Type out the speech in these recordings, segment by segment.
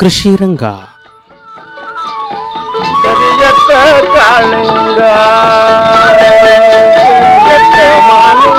ಕೃಷಿ ರಂಗ ಕರಿಯತ್ತ ಕಾಳಿಂಗ ಕರಿಯತ್ತ ಮಾಲಿಂಗ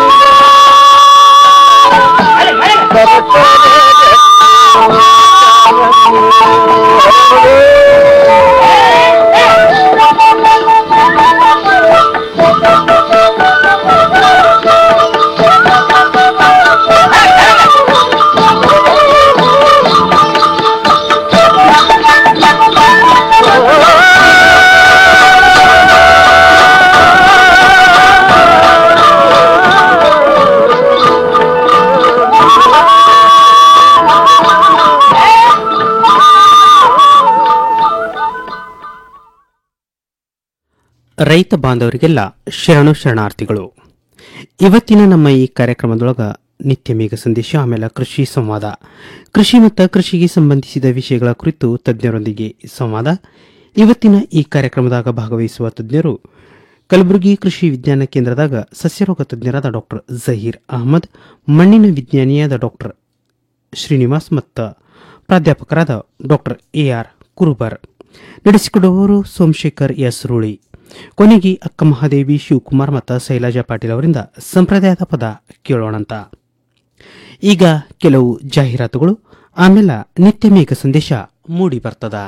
ರೈತ ಬಾಂಧವರಿಗೆಲ್ಲ ಶರಣು ಶರಣಾರ್ಥಿಗಳು ಇವತ್ತಿನ ನಮ್ಮ ಈ ಕಾರ್ಯಕ್ರಮದೊಳಗ ನಿತ್ಯ ಮೇಘ ಸಂದೇಶ ಆಮೇಲೆ ಕೃಷಿ ಸಂವಾದ ಕೃಷಿ ಮತ್ತು ಕೃಷಿಗೆ ಸಂಬಂಧಿಸಿದ ವಿಷಯಗಳ ಕುರಿತು ತಜ್ಞರೊಂದಿಗೆ ಸಂವಾದ ಇವತ್ತಿನ ಈ ಕಾರ್ಯಕ್ರಮದಾಗ ಭಾಗವಹಿಸುವ ತಜ್ಞರು ಕಲಬುರಗಿ ಕೃಷಿ ವಿಜ್ಞಾನ ಕೇಂದ್ರದಾಗ ಸಸ್ಯರೋಗ ತಜ್ಞರಾದ ಡಾಕ್ಟರ್ ಜಹೀರ್ ಅಹಮದ್ ಮಣ್ಣಿನ ವಿಜ್ಞಾನಿಯಾದ ಡಾಕ್ಟರ್ ಶ್ರೀನಿವಾಸ್ ಮತ್ತು ಪ್ರಾಧ್ಯಾಪಕರಾದ ಡಾಕ್ಟರ್ ಎ ಆರ್ ಕುರುಬರ್ ನಡೆಸಿಕೊಡುವವರು ಸೋಮಶೇಖರ್ ಎಸ್ ರೂಳಿ ಕೊನೆಗೆ ಅಕ್ಕ ಮಹಾದೇವಿ ಶಿವಕುಮಾರ್ ಮತ್ತು ಶೈಲಜಾ ಪಾಟೀಲ್ ಅವರಿಂದ ಸಂಪ್ರದಾಯದ ಪದ ಕೇಳೋಣಂತ ಈಗ ಕೆಲವು ಜಾಹೀರಾತುಗಳು ಆಮೇಲೆ ನಿತ್ಯ ಮೇಘ ಸಂದೇಶ ಮೂಡಿ ಬರ್ತದ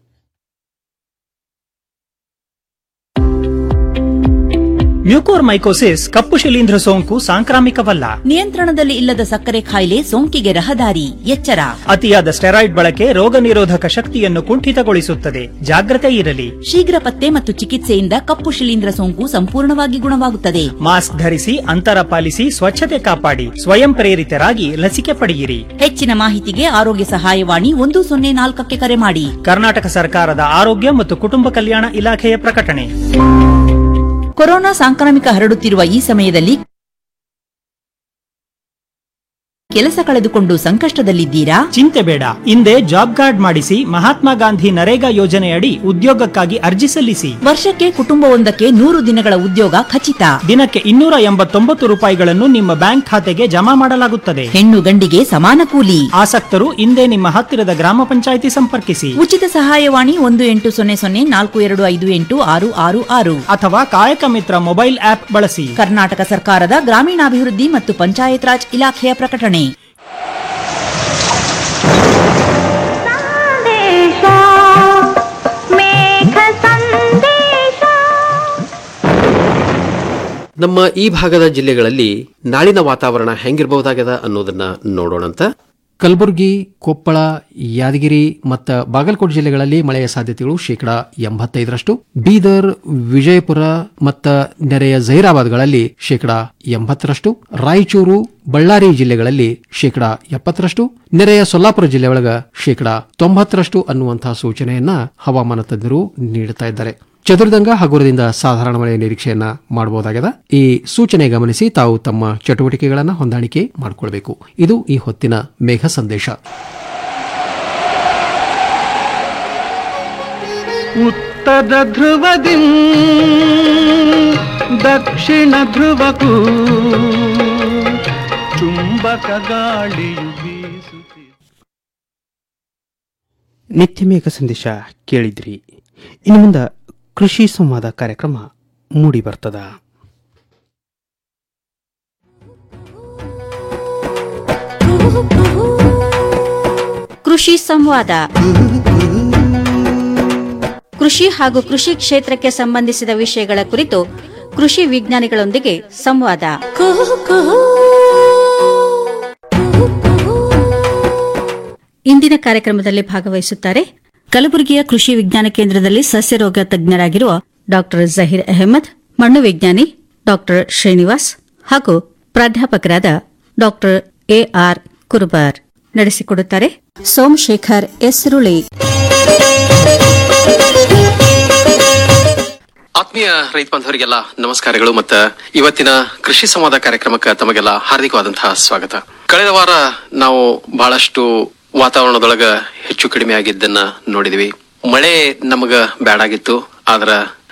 ಮ್ಯೂಕೋರ್ಮೈಕೋಸಿಸ್ ಕಪ್ಪು ಶಿಲೀಂಧ್ರ ಸೋಂಕು ಸಾಂಕ್ರಾಮಿಕವಲ್ಲ ನಿಯಂತ್ರಣದಲ್ಲಿ ಇಲ್ಲದ ಸಕ್ಕರೆ ಕಾಯಿಲೆ ಸೋಂಕಿಗೆ ರಹದಾರಿ ಎಚ್ಚರ ಅತಿಯಾದ ಸ್ಟೆರಾಯ್ಡ್ ಬಳಕೆ ರೋಗ ನಿರೋಧಕ ಶಕ್ತಿಯನ್ನು ಕುಂಠಿತಗೊಳಿಸುತ್ತದೆ ಜಾಗ್ರತೆ ಇರಲಿ ಶೀಘ್ರ ಪತ್ತೆ ಮತ್ತು ಚಿಕಿತ್ಸೆಯಿಂದ ಕಪ್ಪು ಶಿಲೀಂಧ್ರ ಸೋಂಕು ಸಂಪೂರ್ಣವಾಗಿ ಗುಣವಾಗುತ್ತದೆ ಮಾಸ್ಕ್ ಧರಿಸಿ ಅಂತರ ಪಾಲಿಸಿ ಸ್ವಚ್ಛತೆ ಕಾಪಾಡಿ ಸ್ವಯಂ ಪ್ರೇರಿತರಾಗಿ ಲಸಿಕೆ ಪಡೆಯಿರಿ ಹೆಚ್ಚಿನ ಮಾಹಿತಿಗೆ ಆರೋಗ್ಯ ಸಹಾಯವಾಣಿ ಒಂದು ಸೊನ್ನೆ ನಾಲ್ಕಕ್ಕೆ ಕರೆ ಮಾಡಿ ಕರ್ನಾಟಕ ಸರ್ಕಾರದ ಆರೋಗ್ಯ ಮತ್ತು ಕುಟುಂಬ ಕಲ್ಯಾಣ ಇಲಾಖೆಯ ಪ್ರಕಟಣೆ ಕೊರೋನಾ ಸಾಂಕ್ರಾಮಿಕ ಹರಡುತ್ತಿರುವ ಈ ಸಮಯದಲ್ಲಿ ಕೆಲಸ ಕಳೆದುಕೊಂಡು ಸಂಕಷ್ಟದಲ್ಲಿದ್ದೀರಾ ಚಿಂತೆ ಬೇಡ ಹಿಂದೆ ಜಾಬ್ ಕಾರ್ಡ್ ಮಾಡಿಸಿ ಮಹಾತ್ಮ ಗಾಂಧಿ ನರೇಗಾ ಯೋಜನೆಯಡಿ ಉದ್ಯೋಗಕ್ಕಾಗಿ ಅರ್ಜಿ ಸಲ್ಲಿಸಿ ವರ್ಷಕ್ಕೆ ಕುಟುಂಬವೊಂದಕ್ಕೆ ನೂರು ದಿನಗಳ ಉದ್ಯೋಗ ಖಚಿತ ದಿನಕ್ಕೆ ಇನ್ನೂರ ಎಂಬತ್ತೊಂಬತ್ತು ರೂಪಾಯಿಗಳನ್ನು ನಿಮ್ಮ ಬ್ಯಾಂಕ್ ಖಾತೆಗೆ ಜಮಾ ಮಾಡಲಾಗುತ್ತದೆ ಹೆಣ್ಣು ಗಂಡಿಗೆ ಸಮಾನ ಕೂಲಿ ಆಸಕ್ತರು ಹಿಂದೆ ನಿಮ್ಮ ಹತ್ತಿರದ ಗ್ರಾಮ ಪಂಚಾಯಿತಿ ಸಂಪರ್ಕಿಸಿ ಉಚಿತ ಸಹಾಯವಾಣಿ ಒಂದು ಎಂಟು ಸೊನ್ನೆ ಸೊನ್ನೆ ನಾಲ್ಕು ಎರಡು ಐದು ಎಂಟು ಆರು ಆರು ಆರು ಅಥವಾ ಕಾಯಕ ಮಿತ್ರ ಮೊಬೈಲ್ ಆಪ್ ಬಳಸಿ ಕರ್ನಾಟಕ ಸರ್ಕಾರದ ಗ್ರಾಮೀಣಾಭಿವೃದ್ಧಿ ಮತ್ತು ಪಂಚಾಯತ್ ರಾಜ್ ಇಲಾಖೆಯ ಪ್ರಕಟಣೆ ಸಂದೇಶ ಮೇಘ ಸಂದೇಶ ನಮ್ಮ ಈ ಭಾಗದ ಜಿಲ್ಲೆಗಳಲ್ಲಿ ನಾಳಿನ ವಾತಾವರಣ ಹೆಂಗಿರಬಹುದಾಗ್ಯದ ಅನ್ನೋದನ್ನ ನೋಡೋಣಂತ ಕಲಬುರಗಿ ಕೊಪ್ಪಳ ಯಾದಗಿರಿ ಮತ್ತು ಬಾಗಲಕೋಟೆ ಜಿಲ್ಲೆಗಳಲ್ಲಿ ಮಳೆಯ ಸಾಧ್ಯತೆಗಳು ಶೇಕಡಾ ಎಂಬತ್ತೈದರಷ್ಟು ಬೀದರ್ ವಿಜಯಪುರ ಮತ್ತು ನೆರೆಯ ಜೈರಾಬಾದ್ಗಳಲ್ಲಿ ಶೇಕಡಾ ಎಂಬತ್ತರಷ್ಟು ರಾಯಚೂರು ಬಳ್ಳಾರಿ ಜಿಲ್ಲೆಗಳಲ್ಲಿ ಶೇಕಡಾ ಎಪ್ಪತ್ತರಷ್ಟು ನೆರೆಯ ಸೊಲ್ಲಾಪುರ ಜಿಲ್ಲೆಯೊಳಗ ಶೇಕಡಾ ತೊಂಬತ್ತರಷ್ಟು ಅನ್ನುವಂತಹ ಸೂಚನೆಯನ್ನ ಹವಾಮಾನ ತಜ್ಞರು ನೀಡುತ್ತಾ ಇದ್ದಾರೆ ಚದುರ್ದಂಗ ಹಗುರದಿಂದ ಸಾಧಾರಣ ಮಳೆಯ ನಿರೀಕ್ಷೆಯನ್ನ ಮಾಡಬಹುದಾಗಿದೆ ಈ ಸೂಚನೆ ಗಮನಿಸಿ ತಾವು ತಮ್ಮ ಚಟುವಟಿಕೆಗಳನ್ನು ಹೊಂದಾಣಿಕೆ ಮಾಡಿಕೊಳ್ಬೇಕು ಇದು ಈ ಹೊತ್ತಿನ ಮೇಘ ಸಂದೇಶ ಉತ್ತರ ಧ್ರುವದಿ ದಕ್ಷಿಣ ಧ್ರುವಕ್ಕೂ ಚುಂಬಕ ಗಾಳಿಯು ಬೀಸುತ್ತಿದೆ ನಿತ್ಯ ಮೇಘ ಸಂದೇಶ ಕೇಳಿದ್ರಿ ಇನ್ನು ಮುಂದೆ ಕೃಷಿ ಸಂವಾದ ಕಾರ್ಯಕ್ರಮ ಮೂಡಿ ಬರ್ತದ ಕೃಷಿ ಸಂವಾದ ಕೃಷಿ ಹಾಗೂ ಕೃಷಿ ಕ್ಷೇತ್ರಕ್ಕೆ ಸಂಬಂಧಿಸಿದ ವಿಷಯಗಳ ಕುರಿತು ಕೃಷಿ ವಿಜ್ಞಾನಿಗಳೊಂದಿಗೆ ಸಂವಾದ ಇಂದಿನ ಕಾರ್ಯಕ್ರಮದಲ್ಲಿ ಭಾಗವಹಿಸುತ್ತಾರೆ ಕಲಬುರಗಿಯ ಕೃಷಿ ವಿಜ್ಞಾನ ಕೇಂದ್ರದಲ್ಲಿ ಸಸ್ಯರೋಗ ತಜ್ಞರಾಗಿರುವ ಡಾಕ್ಟರ್ ಜಹೀರ್ ಅಹಮದ್ ಮಣ್ಣು ವಿಜ್ಞಾನಿ ಡಾಕ್ಟರ್ ಶ್ರೀನಿವಾಸ್ ಹಾಗೂ ಪ್ರಾಧ್ಯಾಪಕರಾದ ಡಾಕ್ಟರ್ ಎಆರ್ ಕುರುಬರ್ ನಡೆಸಿಕೊಡುತ್ತಾರೆ ಸೋಮಶೇಖರ್ ಎಸ್ರುಳಿ ಆತ್ಮೀಯ ರೈತ ಬಾಂಧವರಿಗೆಲ್ಲ ನಮಸ್ಕಾರಗಳು ಮತ್ತು ಇವತ್ತಿನ ಕೃಷಿ ಸಂವಾದ ಕಾರ್ಯಕ್ರಮಕ್ಕೆ ತಮಗೆಲ್ಲ ಹಾರ್ದಿಕವಾದಂತಹ ಸ್ವಾಗತ ಕಳೆದ ವಾರ ನಾವು ಬಹಳಷ್ಟು ವಾತಾವರಣದೊಳಗ ಹೆಚ್ಚು ಕಡಿಮೆ ಆಗಿದ್ದನ್ನ ನೋಡಿದ್ವಿ ಮಳೆ ನಮಗ ಬ್ಯಾಡಾಗಿತ್ತು ಆದ್ರ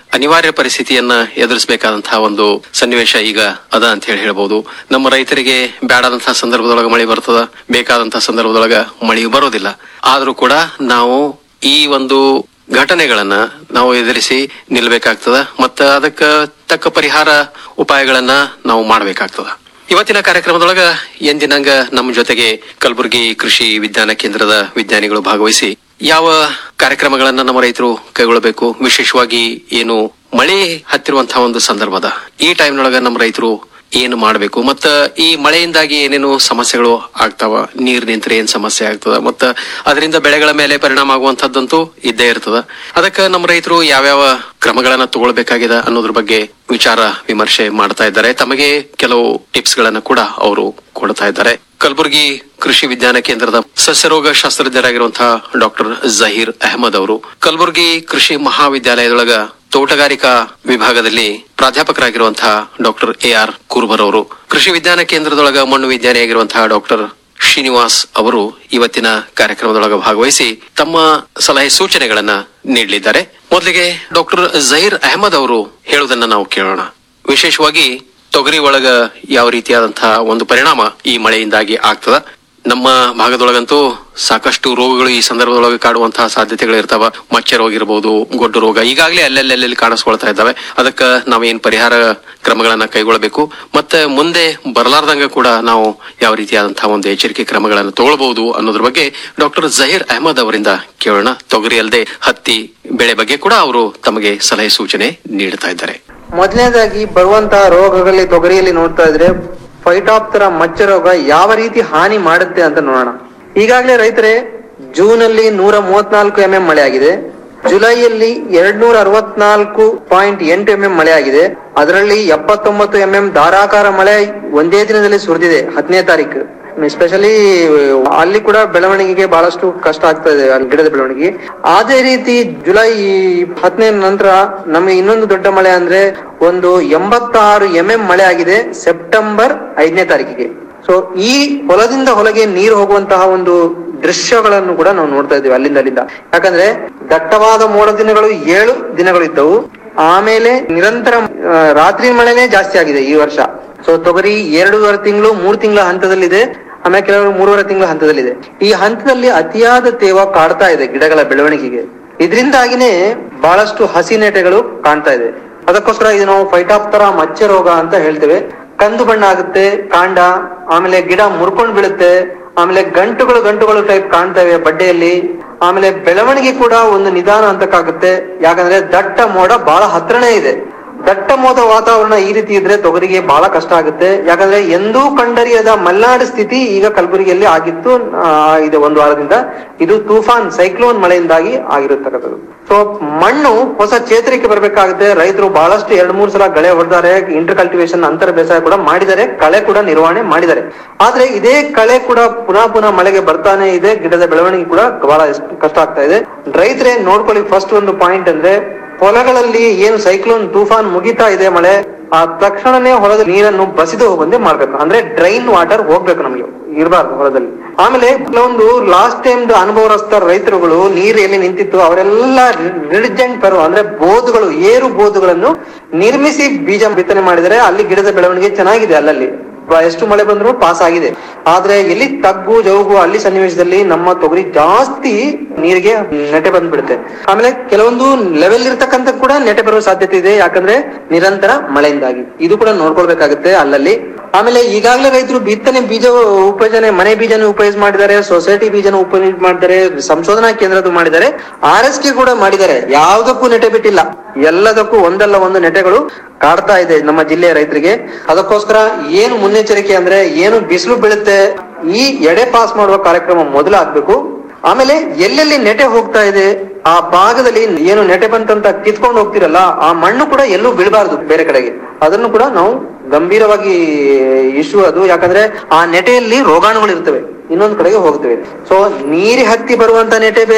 ಅನಿವಾರ್ಯ ಪರಿಸ್ಥಿತಿಯನ್ನ ಎದುರಿಸಬೇಕಾದಂತಹ ಒಂದು ಸನ್ನಿವೇಶ ಈಗ ಅದ ಅಂತ ಹೇಳಿ ಹೇಳ್ಬಹುದು ನಮ್ಮ ರೈತರಿಗೆ ಬೇಡಾದಂತಹ ಸಂದರ್ಭದೊಳಗ ಮಳೆ ಬರ್ತದ ಬೇಕಾದಂತಹ ಸಂದರ್ಭದೊಳಗ ಮಳೆ ಬರೋದಿಲ್ಲ ಆದ್ರೂ ಕೂಡ ನಾವು ಈ ಒಂದು ಘಟನೆಗಳನ್ನ ನಾವು ಎದುರಿಸಿ ನಿಲ್ಬೇಕಾಗ್ತದ ಮತ್ತ ಅದಕ್ಕ ತಕ್ಕ ಪರಿಹಾರ ಉಪಾಯಗಳನ್ನ ನಾವು ಮಾಡಬೇಕಾಗ್ತದ ಇವತ್ತಿನ ಕಾರ್ಯಕ್ರಮದೊಳಗ ಎಂದಿನಂಗ ನಮ್ಮ ಜೊತೆಗೆ ಕಲಬುರಗಿ ಕೃಷಿ ವಿಜ್ಞಾನ ಕೇಂದ್ರದ ವಿಜ್ಞಾನಿಗಳು ಭಾಗವಹಿಸಿ ಯಾವ ಕಾರ್ಯಕ್ರಮಗಳನ್ನ ನಮ್ಮ ರೈತರು ಕೈಗೊಳ್ಳಬೇಕು ವಿಶೇಷವಾಗಿ ಏನು ಮಳೆ ಹತ್ತಿರುವಂತಹ ಒಂದು ಸಂದರ್ಭದ ಈ ಟೈಮ್ನೊಳಗ ನಮ್ಮ ರೈತರು ಏನು ಮಾಡಬೇಕು ಮತ್ತ ಈ ಮಳೆಯಿಂದಾಗಿ ಏನೇನು ಸಮಸ್ಯೆಗಳು ಆಗ್ತಾವ ನೀರ್ ನಿಂತ್ರೆ ಏನ್ ಸಮಸ್ಯೆ ಆಗ್ತದ ಮತ್ತ ಅದರಿಂದ ಬೆಳೆಗಳ ಮೇಲೆ ಪರಿಣಾಮ ಆಗುವಂತಹದ್ದಂತೂ ಇದ್ದೇ ಇರ್ತದ ಅದಕ್ಕ ನಮ್ಮ ರೈತರು ಯಾವ್ಯಾವ ಕ್ರಮಗಳನ್ನ ತಗೊಳ್ಬೇಕಾಗಿದೆ ಅನ್ನೋದ್ರ ಬಗ್ಗೆ ವಿಚಾರ ವಿಮರ್ಶೆ ಮಾಡ್ತಾ ಇದ್ದಾರೆ ತಮಗೆ ಕೆಲವು ಟಿಪ್ಸ್ ಗಳನ್ನ ಕೂಡ ಅವರು ಕೊಡ್ತಾ ಇದ್ದಾರೆ ಕಲಬುರಗಿ ಕೃಷಿ ವಿಜ್ಞಾನ ಕೇಂದ್ರದ ಸಸ್ಯರೋಗ ಶಾಸ್ತ್ರಜ್ಞರಾಗಿರುವಂತಹ ಡಾಕ್ಟರ್ ಜಹೀರ್ ಅಹಮದ್ ಅವರು ಕಲಬುರಗಿ ಕೃಷಿ ಮಹಾವಿದ್ಯಾಲಯದೊಳಗ ತೋಟಗಾರಿಕಾ ವಿಭಾಗದಲ್ಲಿ ಪ್ರಾಧ್ಯಾಪಕರಾಗಿರುವಂತಹ ಡಾಕ್ಟರ್ ಎ ಆರ್ ಕುರ್ಬರ್ ಅವರು ಕೃಷಿ ವಿಜ್ಞಾನ ಕೇಂದ್ರದೊಳಗ ಮಣ್ಣು ವಿಜ್ಞಾನಿಯಾಗಿರುವಂತಹ ಡಾಕ್ಟರ್ ಶ್ರೀನಿವಾಸ್ ಅವರು ಇವತ್ತಿನ ಕಾರ್ಯಕ್ರಮದೊಳಗ ಭಾಗವಹಿಸಿ ತಮ್ಮ ಸಲಹೆ ಸೂಚನೆಗಳನ್ನ ನೀಡಲಿದ್ದಾರೆ ಮೊದಲಿಗೆ ಡಾಕ್ಟರ್ ಜಹೀರ್ ಅಹಮದ್ ಅವರು ಹೇಳುವುದನ್ನ ನಾವು ಕೇಳೋಣ ವಿಶೇಷವಾಗಿ ತೊಗರಿ ಒಳಗ ಯಾವ ರೀತಿಯಾದಂತಹ ಒಂದು ಪರಿಣಾಮ ಈ ಮಳೆಯಿಂದಾಗಿ ಆಗ್ತದ ನಮ್ಮ ಭಾಗದೊಳಗಂತೂ ಸಾಕಷ್ಟು ರೋಗಗಳು ಈ ಸಂದರ್ಭದೊಳಗೆ ಕಾಡುವಂತಹ ಸಾಧ್ಯತೆಗಳು ಇರ್ತಾವ ಮಚ್ಚ ರೋಗ ಇರಬಹುದು ಗೊಡ್ಡು ರೋಗ ಈಗಾಗಲೇ ಅಲ್ಲೆಲ್ಲೆಲ್ಲಿ ಕಾಣಿಸ್ಕೊಳ್ತಾ ಇದ್ದಾವೆ ಅದಕ್ಕ ನಾವೇನ್ ಪರಿಹಾರ ಕ್ರಮಗಳನ್ನ ಕೈಗೊಳ್ಳಬೇಕು ಮತ್ತೆ ಮುಂದೆ ಬರಲಾರ್ದಂಗ ಕೂಡ ನಾವು ಯಾವ ರೀತಿಯಾದಂತಹ ಒಂದು ಎಚ್ಚರಿಕೆ ಕ್ರಮಗಳನ್ನು ತಗೊಳ್ಬಹುದು ಅನ್ನೋದ್ರ ಬಗ್ಗೆ ಡಾಕ್ಟರ್ ಜಹೀರ್ ಅಹಮದ್ ಅವರಿಂದ ಕೇಳೋಣ ತೊಗರಿ ಅಲ್ಲದೆ ಹತ್ತಿ ಬೆಳೆ ಬಗ್ಗೆ ಕೂಡ ಅವರು ತಮಗೆ ಸಲಹೆ ಸೂಚನೆ ನೀಡುತ್ತಾ ಇದ್ದಾರೆ ಮೊದಲನೇದಾಗಿ ಬರುವಂತಹ ರೋಗಗಳಲ್ಲಿ ತೊಗರಿಯಲ್ಲಿ ನೋಡ್ತಾ ಇದ್ರೆ ಫೈಟಾಪ್ತರ ಮಚ್ಚ ರೋಗ ಯಾವ ರೀತಿ ಹಾನಿ ಮಾಡುತ್ತೆ ಅಂತ ನೋಡೋಣ ಈಗಾಗಲೇ ರೈತರೇ ಜೂನ್ ಅಲ್ಲಿ ನೂರ ಮೂವತ್ನಾಲ್ಕು ಎಂ ಎಂ ಮಳೆ ಆಗಿದೆ ಜುಲೈಯಲ್ಲಿ ಎರಡ್ನೂರ ಅರವತ್ನಾಲ್ಕು ಪಾಯಿಂಟ್ ಎಂಟು ಎಂ ಎಂ ಮಳೆ ಆಗಿದೆ ಅದರಲ್ಲಿ ಎಪ್ಪತ್ತೊಂಬತ್ತು ಎಂ ಎಂ ಧಾರಾಕಾರ ಮಳೆ ಒಂದೇ ದಿನದಲ್ಲಿ ಸುರಿದಿದೆ ಹತ್ತನೇ ತಾರೀಕು ಎಸ್ಪೆಷಲಿ ಅಲ್ಲಿ ಕೂಡ ಬೆಳವಣಿಗೆಗೆ ಬಹಳಷ್ಟು ಕಷ್ಟ ಆಗ್ತಾ ಇದೆ ಅಲ್ಲಿ ಗಿಡದ ಬೆಳವಣಿಗೆ ಅದೇ ರೀತಿ ಜುಲೈ ಹತ್ತನೇ ನಂತರ ನಮಗೆ ಇನ್ನೊಂದು ದೊಡ್ಡ ಮಳೆ ಅಂದ್ರೆ ಒಂದು ಎಂಬತ್ತಾರು ಎಂ ಎಂ ಮಳೆ ಆಗಿದೆ ಸೆಪ್ಟೆಂಬರ್ ಐದನೇ ತಾರೀಕಿಗೆ ಸೊ ಈ ಹೊಲದಿಂದ ಹೊಲಗೆ ನೀರು ಹೋಗುವಂತಹ ಒಂದು ದೃಶ್ಯಗಳನ್ನು ಕೂಡ ನಾವು ನೋಡ್ತಾ ಇದ್ದೀವಿ ಅಲ್ಲಿಂದ ಅಲ್ಲಿಂದ ಯಾಕಂದ್ರೆ ದಟ್ಟವಾದ ಮೋಡ ದಿನಗಳು ಏಳು ದಿನಗಳು ಇದ್ದವು ಆಮೇಲೆ ನಿರಂತರ ಆ, ರಾತ್ರಿ ಮಳೆನೇ ಜಾಸ್ತಿ ಆಗಿದೆ ಈ ವರ್ಷ ಸೊ ತೊಗರಿ ಎರಡೂವರೆ ತಿಂಗಳು ಮೂರು ತಿಂಗಳ ಹಂತದಲ್ಲಿದೆ ಆಮೇಲೆ ಕೆಲವರು ಮೂರುವರೆ ತಿಂಗಳ ಹಂತದಲ್ಲಿದೆ ಈ ಹಂತದಲ್ಲಿ ಅತಿಯಾದ ತೇವ ಕಾಡ್ತಾ ಇದೆ ಗಿಡಗಳ ಬೆಳವಣಿಗೆಗೆ ಇದರಿಂದಾಗಿನೇ ಬಹಳಷ್ಟು ಹಸಿ ನೆಟೆಗಳು ಕಾಣ್ತಾ ಇದೆ ಅದಕ್ಕೋಸ್ಕರ ಇದು ನಾವು ಫೈಟಾಪ್ತರ ಮಚ್ಚೆ ರೋಗ ಅಂತ ಹೇಳ್ತೇವೆ ಕಂದು ಬಣ್ಣ ಆಗುತ್ತೆ ಕಾಂಡ ಆಮೇಲೆ ಗಿಡ ಮುರ್ಕೊಂಡ್ ಬೀಳುತ್ತೆ ಆಮೇಲೆ ಗಂಟುಗಳು ಗಂಟುಗಳು ಟೈಪ್ ಕಾಣ್ತವೆ ಬಡ್ಡೆಯಲ್ಲಿ ಆಮೇಲೆ ಬೆಳವಣಿಗೆ ಕೂಡ ಒಂದು ನಿಧಾನ ಹಂತಕ್ಕಾಗುತ್ತೆ ಯಾಕಂದ್ರೆ ದಟ್ಟ ಮೋಡ ಬಹಳ ಹತ್ರನೇ ಇದೆ ದಟ್ಟ ಮೋದ ವಾತಾವರಣ ಈ ರೀತಿ ಇದ್ರೆ ತೊಗರಿಗೆ ಬಹಳ ಕಷ್ಟ ಆಗುತ್ತೆ ಯಾಕಂದ್ರೆ ಎಂದೂ ಕಂಡರಿಯದ ಮಲೆನಾಡು ಸ್ಥಿತಿ ಈಗ ಕಲಬುರಗಿಯಲ್ಲಿ ಆಗಿತ್ತು ಆ, ಇದೆ ಒಂದು ವಾರದಿಂದ ಇದು ತೂಫಾನ್ ಸೈಕ್ಲೋನ್ ಮಳೆಯಿಂದಾಗಿ ಆಗಿರತಕ್ಕಂಥದ್ದು ಸೊ ಮಣ್ಣು ಹೊಸ ಚೇತರಿಕೆ ಬರಬೇಕಾಗುತ್ತೆ ರೈತರು ಬಹಳಷ್ಟು ಎರಡ್ ಮೂರು ಸಲ ಗಳೆ ಹೊಡೆದಾರೆ ಇಂಟರ್ ಕಲ್ಟಿವೇಶನ್ ಅಂತರ ಬೇಸಾಯ ಕೂಡ ಮಾಡಿದ್ದಾರೆ ಕಳೆ ಕೂಡ ನಿರ್ವಹಣೆ ಮಾಡಿದ್ದಾರೆ ಆದ್ರೆ ಇದೇ ಕಳೆ ಕೂಡ ಪುನಃ ಪುನಃ ಮಳೆಗೆ ಬರ್ತಾನೆ ಇದೆ ಗಿಡದ ಬೆಳವಣಿಗೆ ಕೂಡ ಬಹಳ ಎಷ್ಟ್ ಕಷ್ಟ ಆಗ್ತಾ ಇದೆ ರೈತರೇ ನೋಡ್ಕೊಳ್ಳಿ ಫಸ್ಟ್ ಒಂದು ಪಾಯಿಂಟ್ ಅಂದ್ರೆ ಹೊಲಗಳಲ್ಲಿ ಏನು ಸೈಕ್ಲೋನ್ ತೂಫಾನ್ ಮುಗಿತಾ ಇದೆ ಮಳೆ ಆ ತಕ್ಷಣನೇ ಹೊಲದ ನೀರನ್ನು ಬಸಿದು ಹೋಗುವಂತೆ ಮಾಡ್ಬೇಕು ಅಂದ್ರೆ ಡ್ರೈನ್ ವಾಟರ್ ಹೋಗ್ಬೇಕು ನಮಗೆ ಇರಬಾರ್ದು ಹೊಲದಲ್ಲಿ ಆಮೇಲೆ ಕೆಲವೊಂದು ಲಾಸ್ಟ್ ಟೈಮ್ ಅನುಭವಸ್ಥ ರೈತರುಗಳು ನೀರು ಎಲ್ಲಿ ನಿಂತಿತ್ತು ಅವರೆಲ್ಲ ರಿಡಿಜೆಂಟ್ ಪರ್ವ ಅಂದ್ರೆ ಬೋಧುಗಳು ಏರು ಬೋಧುಗಳನ್ನು ನಿರ್ಮಿಸಿ ಬೀಜ ಬಿತ್ತನೆ ಮಾಡಿದರೆ ಅಲ್ಲಿ ಗಿಡದ ಬೆಳವಣಿಗೆ ಚೆನ್ನಾಗಿದೆ ಅಲ್ಲಲ್ಲಿ ಬ- ಎಷ್ಟು ಮಳೆ ಬಂದ್ರು ಪಾಸ್ ಆಗಿದೆ ಆದ್ರೆ ಎಲ್ಲಿ ತಗ್ಗು ಜೌಗು ಅಲ್ಲಿ ಸನ್ನಿವೇಶದಲ್ಲಿ ನಮ್ಮ ತೊಗರಿ ಜಾಸ್ತಿ ನೀರಿಗೆ ನೆಟೆ ಬಂದ್ಬಿಡುತ್ತೆ ಆಮೇಲೆ ಕೆಲವೊಂದು ಲೆವೆಲ್ ಇರ್ತಕ್ಕಂಥ ಕೂಡ ನೆಟೆ ಬರುವ ಸಾಧ್ಯತೆ ಇದೆ ಯಾಕಂದ್ರೆ ನಿರಂತರ ಮಳೆಯಿಂದಾಗಿ ಇದು ಕೂಡ ನೋಡ್ಕೊಳ್ಬೇಕಾಗುತ್ತೆ ಅಲ್ಲಲ್ಲಿ ಆಮೇಲೆ ಈಗಾಗಲೇ ರೈತರು ಬಿತ್ತನೆ ಬೀಜ ಉಪಯೋಜನೆ ಮನೆ ಬೀಜನ ಉಪಯೋಗ ಮಾಡಿದ್ದಾರೆ ಸೊಸೈಟಿ ಬೀಜನ ಉಪಯೋಗ ಮಾಡಿದ್ದಾರೆ ಸಂಶೋಧನಾ ಕೇಂದ್ರದ್ದು ಮಾಡಿದ್ದಾರೆ ಆರ್ ಎಸ್ ಕೆ ಕೂಡ ಮಾಡಿದ್ದಾರೆ ಯಾವ್ದಕ್ಕೂ ನೆಟೆ ಬಿಟ್ಟಿಲ್ಲ ಎಲ್ಲದಕ್ಕೂ ಒಂದಲ್ಲ ಒಂದು ನೆಟೆಗಳು ಕಾಡ್ತಾ ಇದೆ ನಮ್ಮ ಜಿಲ್ಲೆಯ ರೈತರಿಗೆ ಅದಕ್ಕೋಸ್ಕರ ಏನು ಮುನ್ನೆಚ್ಚರಿಕೆ ಅಂದ್ರೆ ಏನು ಬಿಸಿಲು ಬೀಳುತ್ತೆ ಈ ಎಡೆ ಪಾಸ್ ಮಾಡುವ ಕಾರ್ಯಕ್ರಮ ಮೊದಲು ಆಗ್ಬೇಕು ಆಮೇಲೆ ಎಲ್ಲೆಲ್ಲಿ ನೆಟೆ ಹೋಗ್ತಾ ಇದೆ ಆ ಭಾಗದಲ್ಲಿ ಏನು ನೆಟೆ ಬಂತಂತ ಕಿತ್ಕೊಂಡು ಹೋಗ್ತಿರಲ್ಲ ಆ ಮಣ್ಣು ಕೂಡ ಎಲ್ಲೂ ಬೀಳಬಾರ್ದು ಬೇರೆ ಕಡೆಗೆ ಅದನ್ನು ಕೂಡ ನಾವು ಗಂಭೀರವಾಗಿ ಇಶ್ಯೂ ಅದು ಯಾಕಂದ್ರೆ ಆ ನೆಟೆಯಲ್ಲಿ ರೋಗಾಣುಗಳು ಇರ್ತವೆ ಇನ್ನೊಂದು ಕಡೆಗೆ ಹೋಗ್ತವೆ ಸೊ ನೀರಿ ಹತ್ತಿ ಬರುವಂತ ನೆಟೆ ಬೇರೆ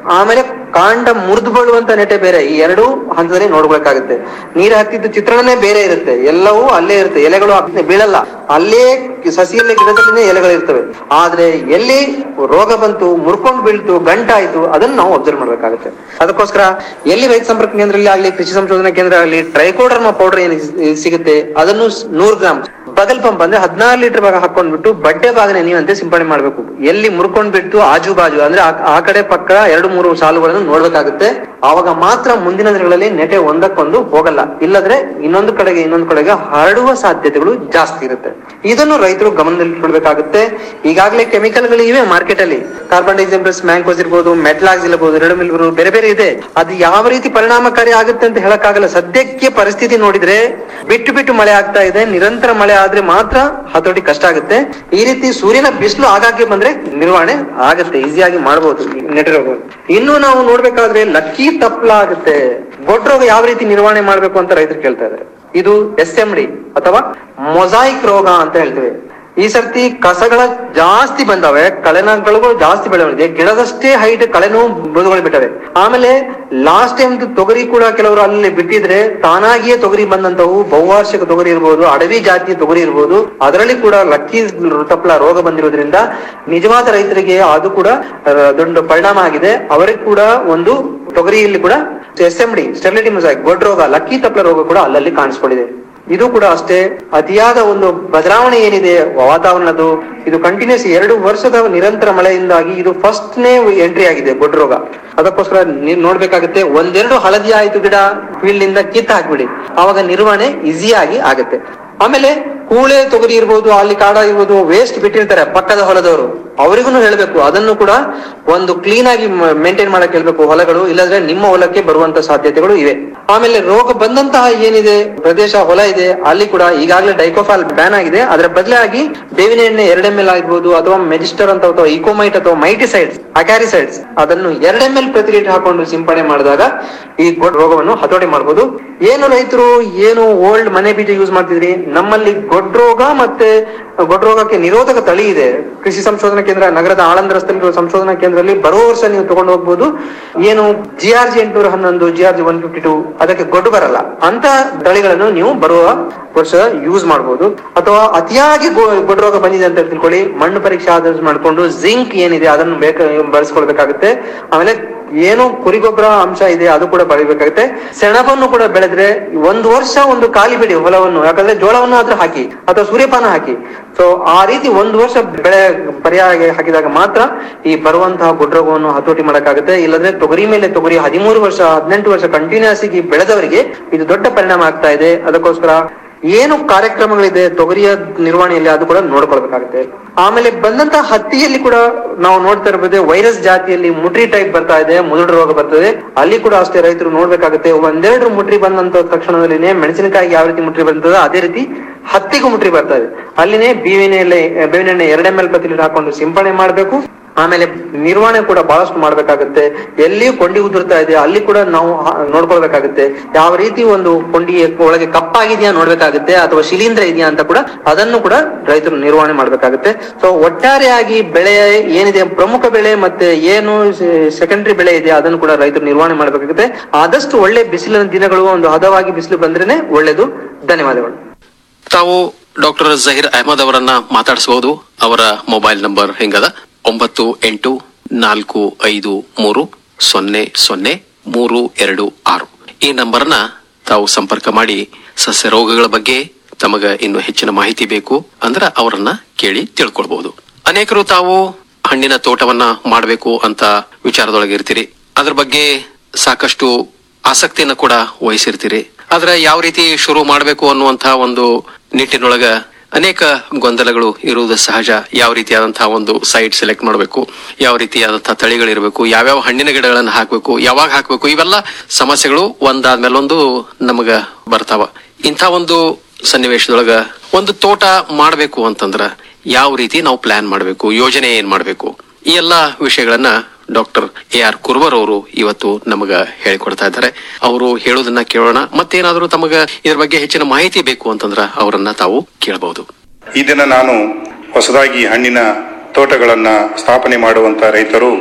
ಆಮೇಲೆ ಕಾಂಡ ಮುರಿದು ಬೀಳುವಂತ ನೆಟೆ ಬೇರೆ ಈ ಎರಡು ಹಂತದಲ್ಲಿ ನೋಡ್ಬೇಕಾಗುತ್ತೆ ನೀರು ಹಾಕ್ತಿದ್ದು ಚಿತ್ರಣನೇ ಬೇರೆ ಇರುತ್ತೆ ಎಲ್ಲವೂ ಅಲ್ಲೇ ಇರುತ್ತೆ ಎಲೆಗಳು ಹಾಕ್ತಿದ್ರೆ ಬೀಳಲ್ಲ ಅಲ್ಲೇ ಸಸಿಯಲ್ಲೇ ಗಿಡದಲ್ಲಿನೇ ಎಲೆಗಳು ಇರ್ತವೆ ಆದ್ರೆ ಎಲ್ಲಿ ರೋಗ ಬಂತು ಮುರ್ಕೊಂಡ್ ಬೀಳ್ತು ಗಂಟಾಯ್ತು ಅದನ್ನ ನಾವು ಅಬ್ಸರ್ವ್ ಮಾಡ್ಬೇಕಾಗುತ್ತೆ ಅದಕ್ಕೋಸ್ಕರ ಎಲ್ಲಿ ರೈತ ಸಂಪರ್ಕ ಕೇಂದ್ರದಲ್ಲಿ ಆಗ್ಲಿ ಕೃಷಿ ಸಂಶೋಧನಾ ಕೇಂದ್ರ ಆಗಲಿ ಟ್ರೈಕೋಡರ್ಮಾ ಪೌಡರ್ ಏನು ಸಿ- ಸಿಗುತ್ತೆ ಅದನ್ನು ಸ್- ನೂರು ಗ್ರಾಮ್ ಬಗಲ್ ಪಂಪ್ ಅಂದ್ರೆ ಹದಿನಾರು ಲೀಟರ್ ಭಾಗ ಹಾಕೊಂಡ್ಬಿಟ್ಟು ಬಡ್ಡೆ ಭಾಗನೆ ನೀವಂತೆ ಸಿಂಪಡಣೆ ಮಾಡ್ಬೇಕು ಎಲ್ಲಿ ಮುರ್ಕೊಂಡ್ ಬಿಟ್ಟು ಆಜು ಬಾಜು ಅಂದ್ರೆ ಆ- ಆ ಕಡೆ ಪಕ್ಕ ಎರಡು ಮೂರು ಸಾಲುಗಳನ್ನು ನೋಡ್ಬೇಕಾಗುತ್ತೆ ಆವಾಗ ಮಾತ್ರ ಮುಂದಿನ ದಿನಗಳಲ್ಲಿ ನೆಟೆ ಒಂದಕ್ಕೊಂದು ಹೋಗಲ್ಲ ಇಲ್ಲದ್ರೆ ಇನ್ನೊಂದು ಕಡೆಗೆ ಇನ್ನೊಂದು ಕಡೆಗೆ ಹರಡುವ ಸಾಧ್ಯತೆಗಳು ಜಾಸ್ತಿ ಇರುತ್ತೆ ಇದನ್ನು ರೈತರು ಗಮನದಲ್ಲಿಟ್ಕೊಳ್ಬೇಕಾಗುತ್ತೆ ಈಗಾಗಲೇ ಕೆಮಿಕಲ್ಗಳು ಇವೆ ಮಾರ್ಕೆಟ್ ಅಲ್ಲಿ ಕಾರ್ಬನ್ ಡೈಸೆಂಪ್ರಸ್ ಮ್ಯಾಂಕೋಸ್ ಇರ್ಬೋದು ಮೆಟ್ಲಾಕ್ಸ್ ಇರ್ಬೋದು ರೆಡಮಿಲ್ ಬೇರೆ ಬೇರೆ ಇದೆ ಅದು ಯಾವ ರೀತಿ ಪರಿಣಾಮಕಾರಿ ಆಗುತ್ತೆ ಅಂತ ಹೇಳಕ್ಕಾಗಲ್ಲ ಸದ್ಯಕ್ಕೆ ಪರಿಸ್ಥಿತಿ ನೋಡಿದ್ರೆ ಬಿಟ್ಟು ಬಿಟ್ಟು ಮಳೆ ಆಗ್ತಾ ಇದೆ ನಿರಂತರ ಮಳೆ ಆದ್ರೆ ಮಾತ್ರ ಹತೋಟಿ ಕಷ್ಟ ಆಗುತ್ತೆ ಈ ರೀತಿ ಸೂರ್ಯನ ಬಿಸಿಲು ಆಗಾಗ್ಗೆ ಬಂದ್ರೆ ನಿರ್ವಹಣೆ ಆಗುತ್ತೆ ಈಸಿಯಾಗಿ ಮಾಡಬಹುದು ನೆಟ್ಟಿರೋದು ಇನ್ನು ನಾವು ನೋಡ್ಬೇಕಾದ್ರೆ ಲಕ್ಕಿ ತಪ್ಪಲ ಆಗುತ್ತೆ ಗೊಡ್ಡ ರೋಗ ಯಾವ ರೀತಿ ನಿರ್ವಹಣೆ ಮಾಡ್ಬೇಕು ಅಂತ ರೈತರು ಕೇಳ್ತಾ ಇದ್ದಾರೆ ಇದು ಎಸ್ ಎಂ ಡಿ ಅಥವಾ ಮೊಸಾಯಿಕ್ ರೋಗ ಅಂತ ಹೇಳ್ತೇವೆ ಈ ಸರ್ತಿ ಕಸಗಳ ಜಾಸ್ತಿ ಬಂದವೆ ಕಳೆನಗಳು ಜಾಸ್ತಿ ಬೆಳವಣಿಗೆ ಗಿಡದಷ್ಟೇ ಹೈಟ್ ಕಳೆನೂ ಮೃದುಗಳು ಬಿಟ್ಟವೆ ಆಮೇಲೆ ಲಾಸ್ಟ್ ಟೈಮ್ ತೊಗರಿ ಕೂಡ ಕೆಲವರು ಅಲ್ಲಿ ಬಿಟ್ಟಿದ್ರೆ ತಾನಾಗಿಯೇ ತೊಗರಿ ಬಂದಂತವು ಬಹುವಾರ್ಷಿಕ ತೊಗರಿ ಇರ್ಬೋದು ಅಡವಿ ಜಾತಿಯ ತೊಗರಿ ಇರ್ಬೋದು ಅದರಲ್ಲಿ ಕೂಡ ಲಕ್ಕಿ ತಪ್ಪಲ ರೋಗ ಬಂದಿರೋದ್ರಿಂದ ನಿಜವಾದ ರೈತರಿಗೆ ಅದು ಕೂಡ ಆ, ದೊಡ್ಡ ಪರಿಣಾಮ ಆಗಿದೆ ಅವರಿಗೆ ಕೂಡ ಒಂದು ತೊಗರಿಯಲ್ಲಿ ಕೂಡ S M D sterility mosaic ಗೊಡ್ಡ ರೋಗ ಲಕ್ಕಿ ತಪ್ಪಲ ರೋಗ ಕೂಡ ಅಲ್ಲಲ್ಲಿ ಕಾಣಿಸ್ಕೊಂಡಿದೆ ಇದು ಕೂಡ ಅಷ್ಟೇ ಅತಿಯಾದ ಒಂದು ಬದಲಾವಣೆ ಏನಿದೆ ವಾತಾವರಣದ್ದು ಇದು ಕಂಟಿನ್ಯೂಸ್ ಎರಡು ವರ್ಷದ ನಿರಂತರ ಮಳೆಯಿಂದಾಗಿ ಇದು ಫಸ್ಟ್ ನೇ ಎಂಟ್ರಿ ಆಗಿದೆ ಗೊಡ್ಡ ರೋಗ ಅದಕ್ಕೋಸ್ಕರ ನೀವ್ ನೋಡ್ಬೇಕಾಗುತ್ತೆ ಒಂದೆರಡು ಹಳದಿ ಆಯ್ತು ಗಿಡ ಫೀಲ್ಡ್ ಇಂದ ಕಿತ್ತ ಹಾಕ್ಬಿಡಿ ಅವಾಗ ನಿರ್ವಹಣೆ ಈಸಿಯಾಗಿ ಆಗುತ್ತೆ ಆಮೇಲೆ ಕೂಳೆ ತೊಗರಿ ಇರ್ಬೋದು ಅಲ್ಲಿ ಕಾಡ ಇರ್ಬೋದು ವೇಸ್ಟ್ ಬಿಟ್ಟಿರ್ತಾರೆ ಪಕ್ಕದ ಹೊಲದವರು ಅವರಿಗೂ ಹೇಳ್ಬೇಕು ಅದನ್ನು ಕೂಡ ಒಂದು ಕ್ಲೀನ್ ಆಗಿ ಮೇಂಟೈನ್ ಮಾಡಕ್ ಹೇಳ್ಬೇಕು ಹೊಲಗಳು ಇಲ್ಲದ್ರೆ ನಿಮ್ಮ ಹೊಲಕ್ಕೆ ಬರುವಂತ ಸಾಧ್ಯತೆಗಳು ಇವೆ ಆಮೇಲೆ ರೋಗ ಬಂದಂತಹ ಏನಿದೆ ಪ್ರದೇಶ ಹೊಲ ಇದೆ ಅಲ್ಲಿ ಕೂಡ ಈಗಾಗಲೇ ಡೈಕೋಫಾಲ್ ಬ್ಯಾನ್ ಆಗಿದೆ ಅದರ ಬದಲಾಗಿ ಬೇವಿನ ಎಣ್ಣೆ ಎರಡು ಎಂ ಎಲ್ ಆಗಿರ್ಬೋದು ಅಥವಾ ಮೆಜಿಸ್ಟರ್ ಅಂತ ಅಥವಾ ಇಕೋಮೈಟ್ ಅಥವಾ ಮೈಟಿಸೈಡ್ಸ್ ಅಕ್ಯಾರಿಸೈಡ್ಸ್ ಅದನ್ನು ಎರಡು ಎಂ ಎಲ್ ಪ್ರತಿ ಲೀಟರ್ ಹಾಕೊಂಡು ಸಿಂಪಡಣೆ ಮಾಡಿದಾಗ ಈ ಗೊಡ್ಡ ರೋಗವನ್ನು ಹತೋಟಿ ಮಾಡಬಹುದು ಏನು ರೈತರು ಏನು ಓಲ್ಡ್ ಮನೆ ಬೀಜ ಯೂಸ್ ಮಾಡ್ತಿದ್ರಿ ನಮ್ಮಲ್ಲಿ ಗೊಡ್ಡ ರೋಗ ಮತ್ತೆ ಗೊಡ್ಡ ರೋಗಕ್ಕೆ ನಿರೋಧಕ ತಳಿ ಇದೆ ಕೃಷಿ ಸಂಶೋಧನಾ ಕೇಂದ್ರ ನಗರದ ಆಳಂದ ರಸ್ತೆಯಲ್ಲಿರುವ ಸಂಶೋಧನಾ ಕೇಂದ್ರದಲ್ಲಿ ಬರೋ ವರ್ಷ ನೀವು ತಗೊಂಡು ಹೋಗ್ಬೋದು ಏನು ಜಿ ಆರ್ ಜಿ ಎಂಟುನೂರ ಹನ್ನೊಂದು G R G one fifty two ಅದಕ್ಕೆ ಗೊಡ್ಡು ಬರಲ್ಲ ಅಂತ ತಳಿಗಳನ್ನು ನೀವು ಬರುವ ವರ್ಷ ಯೂಸ್ ಮಾಡಬಹುದು ಅಥವಾ ಅತಿಯಾಗಿ ಗೊ- ಗೊಡ್ಡ ರೋಗ ಬಂದಿದೆ ಅಂತ ತಿಳ್ಕೊಳ್ಳಿ ಮಣ್ಣು ಪರೀಕ್ಷೆ ಆಧಾರ ಮಾಡ್ಕೊಂಡು ಜಿಂಕ್ ಏನಿದೆ ಅದನ್ನು ಬೇಕ ಬಳಸ್ಕೊಳ್ಬೇಕಾಗುತ್ತೆ ಆಮೇಲೆ ಏನು ಕುರಿಗೊಬ್ಬರ ಅಂಶ ಇದೆ ಅದು ಕೂಡ ಬೆಳಿಬೇಕಾಗುತ್ತೆ ಸೆಣಬನ್ನು ಕೂಡ ಬೆಳೆದ್ರೆ ಒಂದು ವರ್ಷ ಒಂದು ಖಾಲಿ ಬಿಡಿ ಹೊಲವನ್ನು ಯಾಕಂದ್ರೆ ಜೋಳವನ್ನು ಆದ್ರೂ ಹಾಕಿ ಅಥವಾ ಸೂರ್ಯಪಾನ ಹಾಕಿ ಸೊ ಆ ರೀತಿ ಒಂದು ವರ್ಷ ಬೆಳೆ ಪರ್ಯಾಯ ಹಾಕಿದಾಗ ಮಾತ್ರ ಈ ಬರುವಂತಹ ಗುಡ್ರೋಗವನ್ನು ಹತೋಟಿ ಮಾಡಕ್ಕಾಗುತ್ತೆ ಇಲ್ಲದ್ರೆ ತೊಗರಿ ಮೇಲೆ ತೊಗರಿ ಹದಿಮೂರು ವರ್ಷ ಹದಿನೆಂಟು ವರ್ಷ ಕಂಟಿನ್ಯೂಸ್ ಆಗಿ ಬೆಳೆದವರಿಗೆ ಇದು ದೊಡ್ಡ ಪರಿಣಾಮ ಆಗ್ತಾ ಇದೆ ಅದಕ್ಕೋಸ್ಕರ ಏನು ಕಾರ್ಯಕ್ರಮಗಳಿದೆ ತೊಗರಿಯ ನಿರ್ವಹಣೆಯಲ್ಲಿ ಅದು ಕೂಡ ನೋಡ್ಕೊಳ್ಬೇಕಾಗುತ್ತೆ ಆಮೇಲೆ ಬಂದಂತಹ ಹತ್ತಿಯಲ್ಲಿ ಕೂಡ ನಾವು ನೋಡ್ತಾ ಇರ್ಬೋದು ವೈರಸ್ ಜಾತಿಯಲ್ಲಿ ಮುಟ್ರಿ ಟೈಪ್ ಬರ್ತಾ ಇದೆ ಮುದುಡು ರೋಗ ಬರ್ತದೆ ಅಲ್ಲಿ ಕೂಡ ಅಷ್ಟೇ ರೈತರು ನೋಡ್ಬೇಕಾಗುತ್ತೆ ಒಂದೆರಡು ಮುಟ್ರಿ ಬಂದಂತ ತಕ್ಷಣದಲ್ಲಿನೇ ಮೆಣಸಿನಕಾಯಿಗೆ ಯಾವ ರೀತಿ ಮುಟ್ರಿ ಬರ್ತದೆ ಅದೇ ರೀತಿ ಹತ್ತಿಗೂ ಮುಟ್ರಿ ಬರ್ತಾ ಇದೆ ಅಲ್ಲಿನೇ ಬೇವಿನ ಎಲೆ ಬೇವಿನ ಎಣ್ಣೆ ಎರಡು ಎಂ ಎಲ್ ಪ್ರತಿ ಲೀಟರ್ ಹಾಕೊಂಡು ಸಿಂಪಡಣೆ ಮಾಡಬೇಕು ಆಮೇಲೆ ನಿರ್ವಹಣೆ ಕೂಡ ಬಹಳಷ್ಟು ಮಾಡ್ಬೇಕಾಗುತ್ತೆ ಎಲ್ಲಿ ಕೊಂಡಿ ಉದುರ್ತಾ ಇದೆ ಅಲ್ಲಿ ಕೂಡ ನಾವು ಹ- ನೋಡ್ಕೊಳ್ಬೇಕಾಗುತ್ತೆ ಯಾವ ರೀತಿ ಒಂದು ಕೊಂಡಿ ಒಳಗೆ ಕಪ್ಪಾಗಿದೆಯಾ ನೋಡ್ಬೇಕಾಗುತ್ತೆ ಅಥವಾ ಶಿಲೀಂಧ್ರ ಇದೆಯಾ ಅಂತ ಕೂಡ ಅದನ್ನು ಕೂಡ ರೈತರು ನಿರ್ವಹಣೆ ಮಾಡ್ಬೇಕಾಗುತ್ತೆ ಸೊ ಒಟ್ಟಾರೆಯಾಗಿ ಬೆಳೆ ಏನಿದೆ ಪ್ರಮುಖ ಬೆಳೆ ಮತ್ತೆ ಏನು ಸೆಕೆಂಡರಿ ಬೆಳೆ ಇದೆ ಅದನ್ನು ಕೂಡ ರೈತರು ನಿರ್ವಹಣೆ ಮಾಡ್ಬೇಕಾಗುತ್ತೆ ಆದಷ್ಟು ಒಳ್ಳೆ ಬಿಸಿಲಿನ ದಿನಗಳು ಒಂದು ಹದವಾಗಿ ಬಿಸಿಲು ಬಂದ್ರೇನೆ ಒಳ್ಳೇದು ಧನ್ಯವಾದಗಳು ತಾವು ಡಾಕ್ಟರ್ ಜಹೀರ್ ಅಹಮದ್ ಅವರನ್ನ ಮಾತಾಡಿಸಬಹುದು ಅವರ ಮೊಬೈಲ್ ನಂಬರ್ ಹೆಂಗದ ಒಂಬತ್ತು ಎಂಟು ನಾಲ್ಕು ಐದು ಮೂರು ಸೊನ್ನೆ ಸೊನ್ನೆ ಮೂರು ಎರಡು ಆರು ಈ ನಂಬರ್ನ ತಾವು ಸಂಪರ್ಕ ಮಾಡಿ ಸಸ್ಯ ರೋಗಗಳ ಬಗ್ಗೆ ತಮಗ ಇನ್ನು ಹೆಚ್ಚಿನ ಮಾಹಿತಿ ಬೇಕು ಅಂದ್ರ ಅವರನ್ನ ಕೇಳಿ ತಿಳ್ಕೊಳ್ಬಹುದು ಅನೇಕರು ತಾವು ಹಣ್ಣಿನ ತೋಟವನ್ನ ಮಾಡಬೇಕು ಅಂತ ವಿಚಾರದೊಳಗೆ ಇರ್ತೀರಿ ಅದ್ರ ಬಗ್ಗೆ ಸಾಕಷ್ಟು ಆಸಕ್ತಿಯನ್ನ ಕೂಡ ವಹಿಸಿರ್ತೀರಿ ಆದ್ರೆ ಯಾವ ರೀತಿ ಶುರು ಮಾಡಬೇಕು ಅನ್ನುವಂತಹ ಒಂದು ನಿಟ್ಟಿನೊಳಗ ಅನೇಕ ಗೊಂದಲಗಳು ಇರುವುದು ಸಹಜ ಯಾವ ರೀತಿಯಾದಂತಹ ಒಂದು ಸೈಟ್ ಸೆಲೆಕ್ಟ್ ಮಾಡಬೇಕು ಯಾವ ರೀತಿಯಾದಂತಹ ತಳಿಗಳಿರಬೇಕು ಯಾವ್ಯಾವ ಹಣ್ಣಿನ ಗಿಡಗಳನ್ನು ಹಾಕಬೇಕು ಯಾವಾಗ ಹಾಕಬೇಕು ಇವೆಲ್ಲ ಸಮಸ್ಯೆಗಳು ಒಂದಾದ್ಮೇಲೆ ಒಂದು ನಮಗ ಬರ್ತಾವ ಇಂಥ ಒಂದು ಸನ್ನಿವೇಶದೊಳಗ ಒಂದು ತೋಟ ಮಾಡಬೇಕು ಅಂತಂದ್ರ ಯಾವ ರೀತಿ ನಾವು ಪ್ಲಾನ್ ಮಾಡಬೇಕು ಯೋಜನೆ ಏನ್ ಮಾಡಬೇಕು ಈ ಎಲ್ಲಾ ವಿಷಯಗಳನ್ನ ಡಾಕ್ಟರ್ ಎ ಆರ್ ಕುರ್ವರ್ ಅವರು ಇವತ್ತು ನಮಗ ಹೇಳಿಕೊಡ್ತಾ ಇದ್ದಾರೆ ಅವರು ಹೇಳೋದನ್ನ ಕೇಳೋಣ ಮತ್ತೇನಾದ್ರೂ ತಮಗ ಇದ್ರ ಬಗ್ಗೆ ಹೆಚ್ಚಿನ ಮಾಹಿತಿ ಬೇಕು ಅಂತಂದ್ರ ಅವರನ್ನ ತಾವು ಕೇಳಬಹುದು ಈ ದಿನ ನಾನು ಹೊಸದಾಗಿ ಹಣ್ಣಿನ ತೋಟಗಳನ್ನ ಸ್ಥಾಪನೆ ಮಾಡುವಂತ ರೈತರು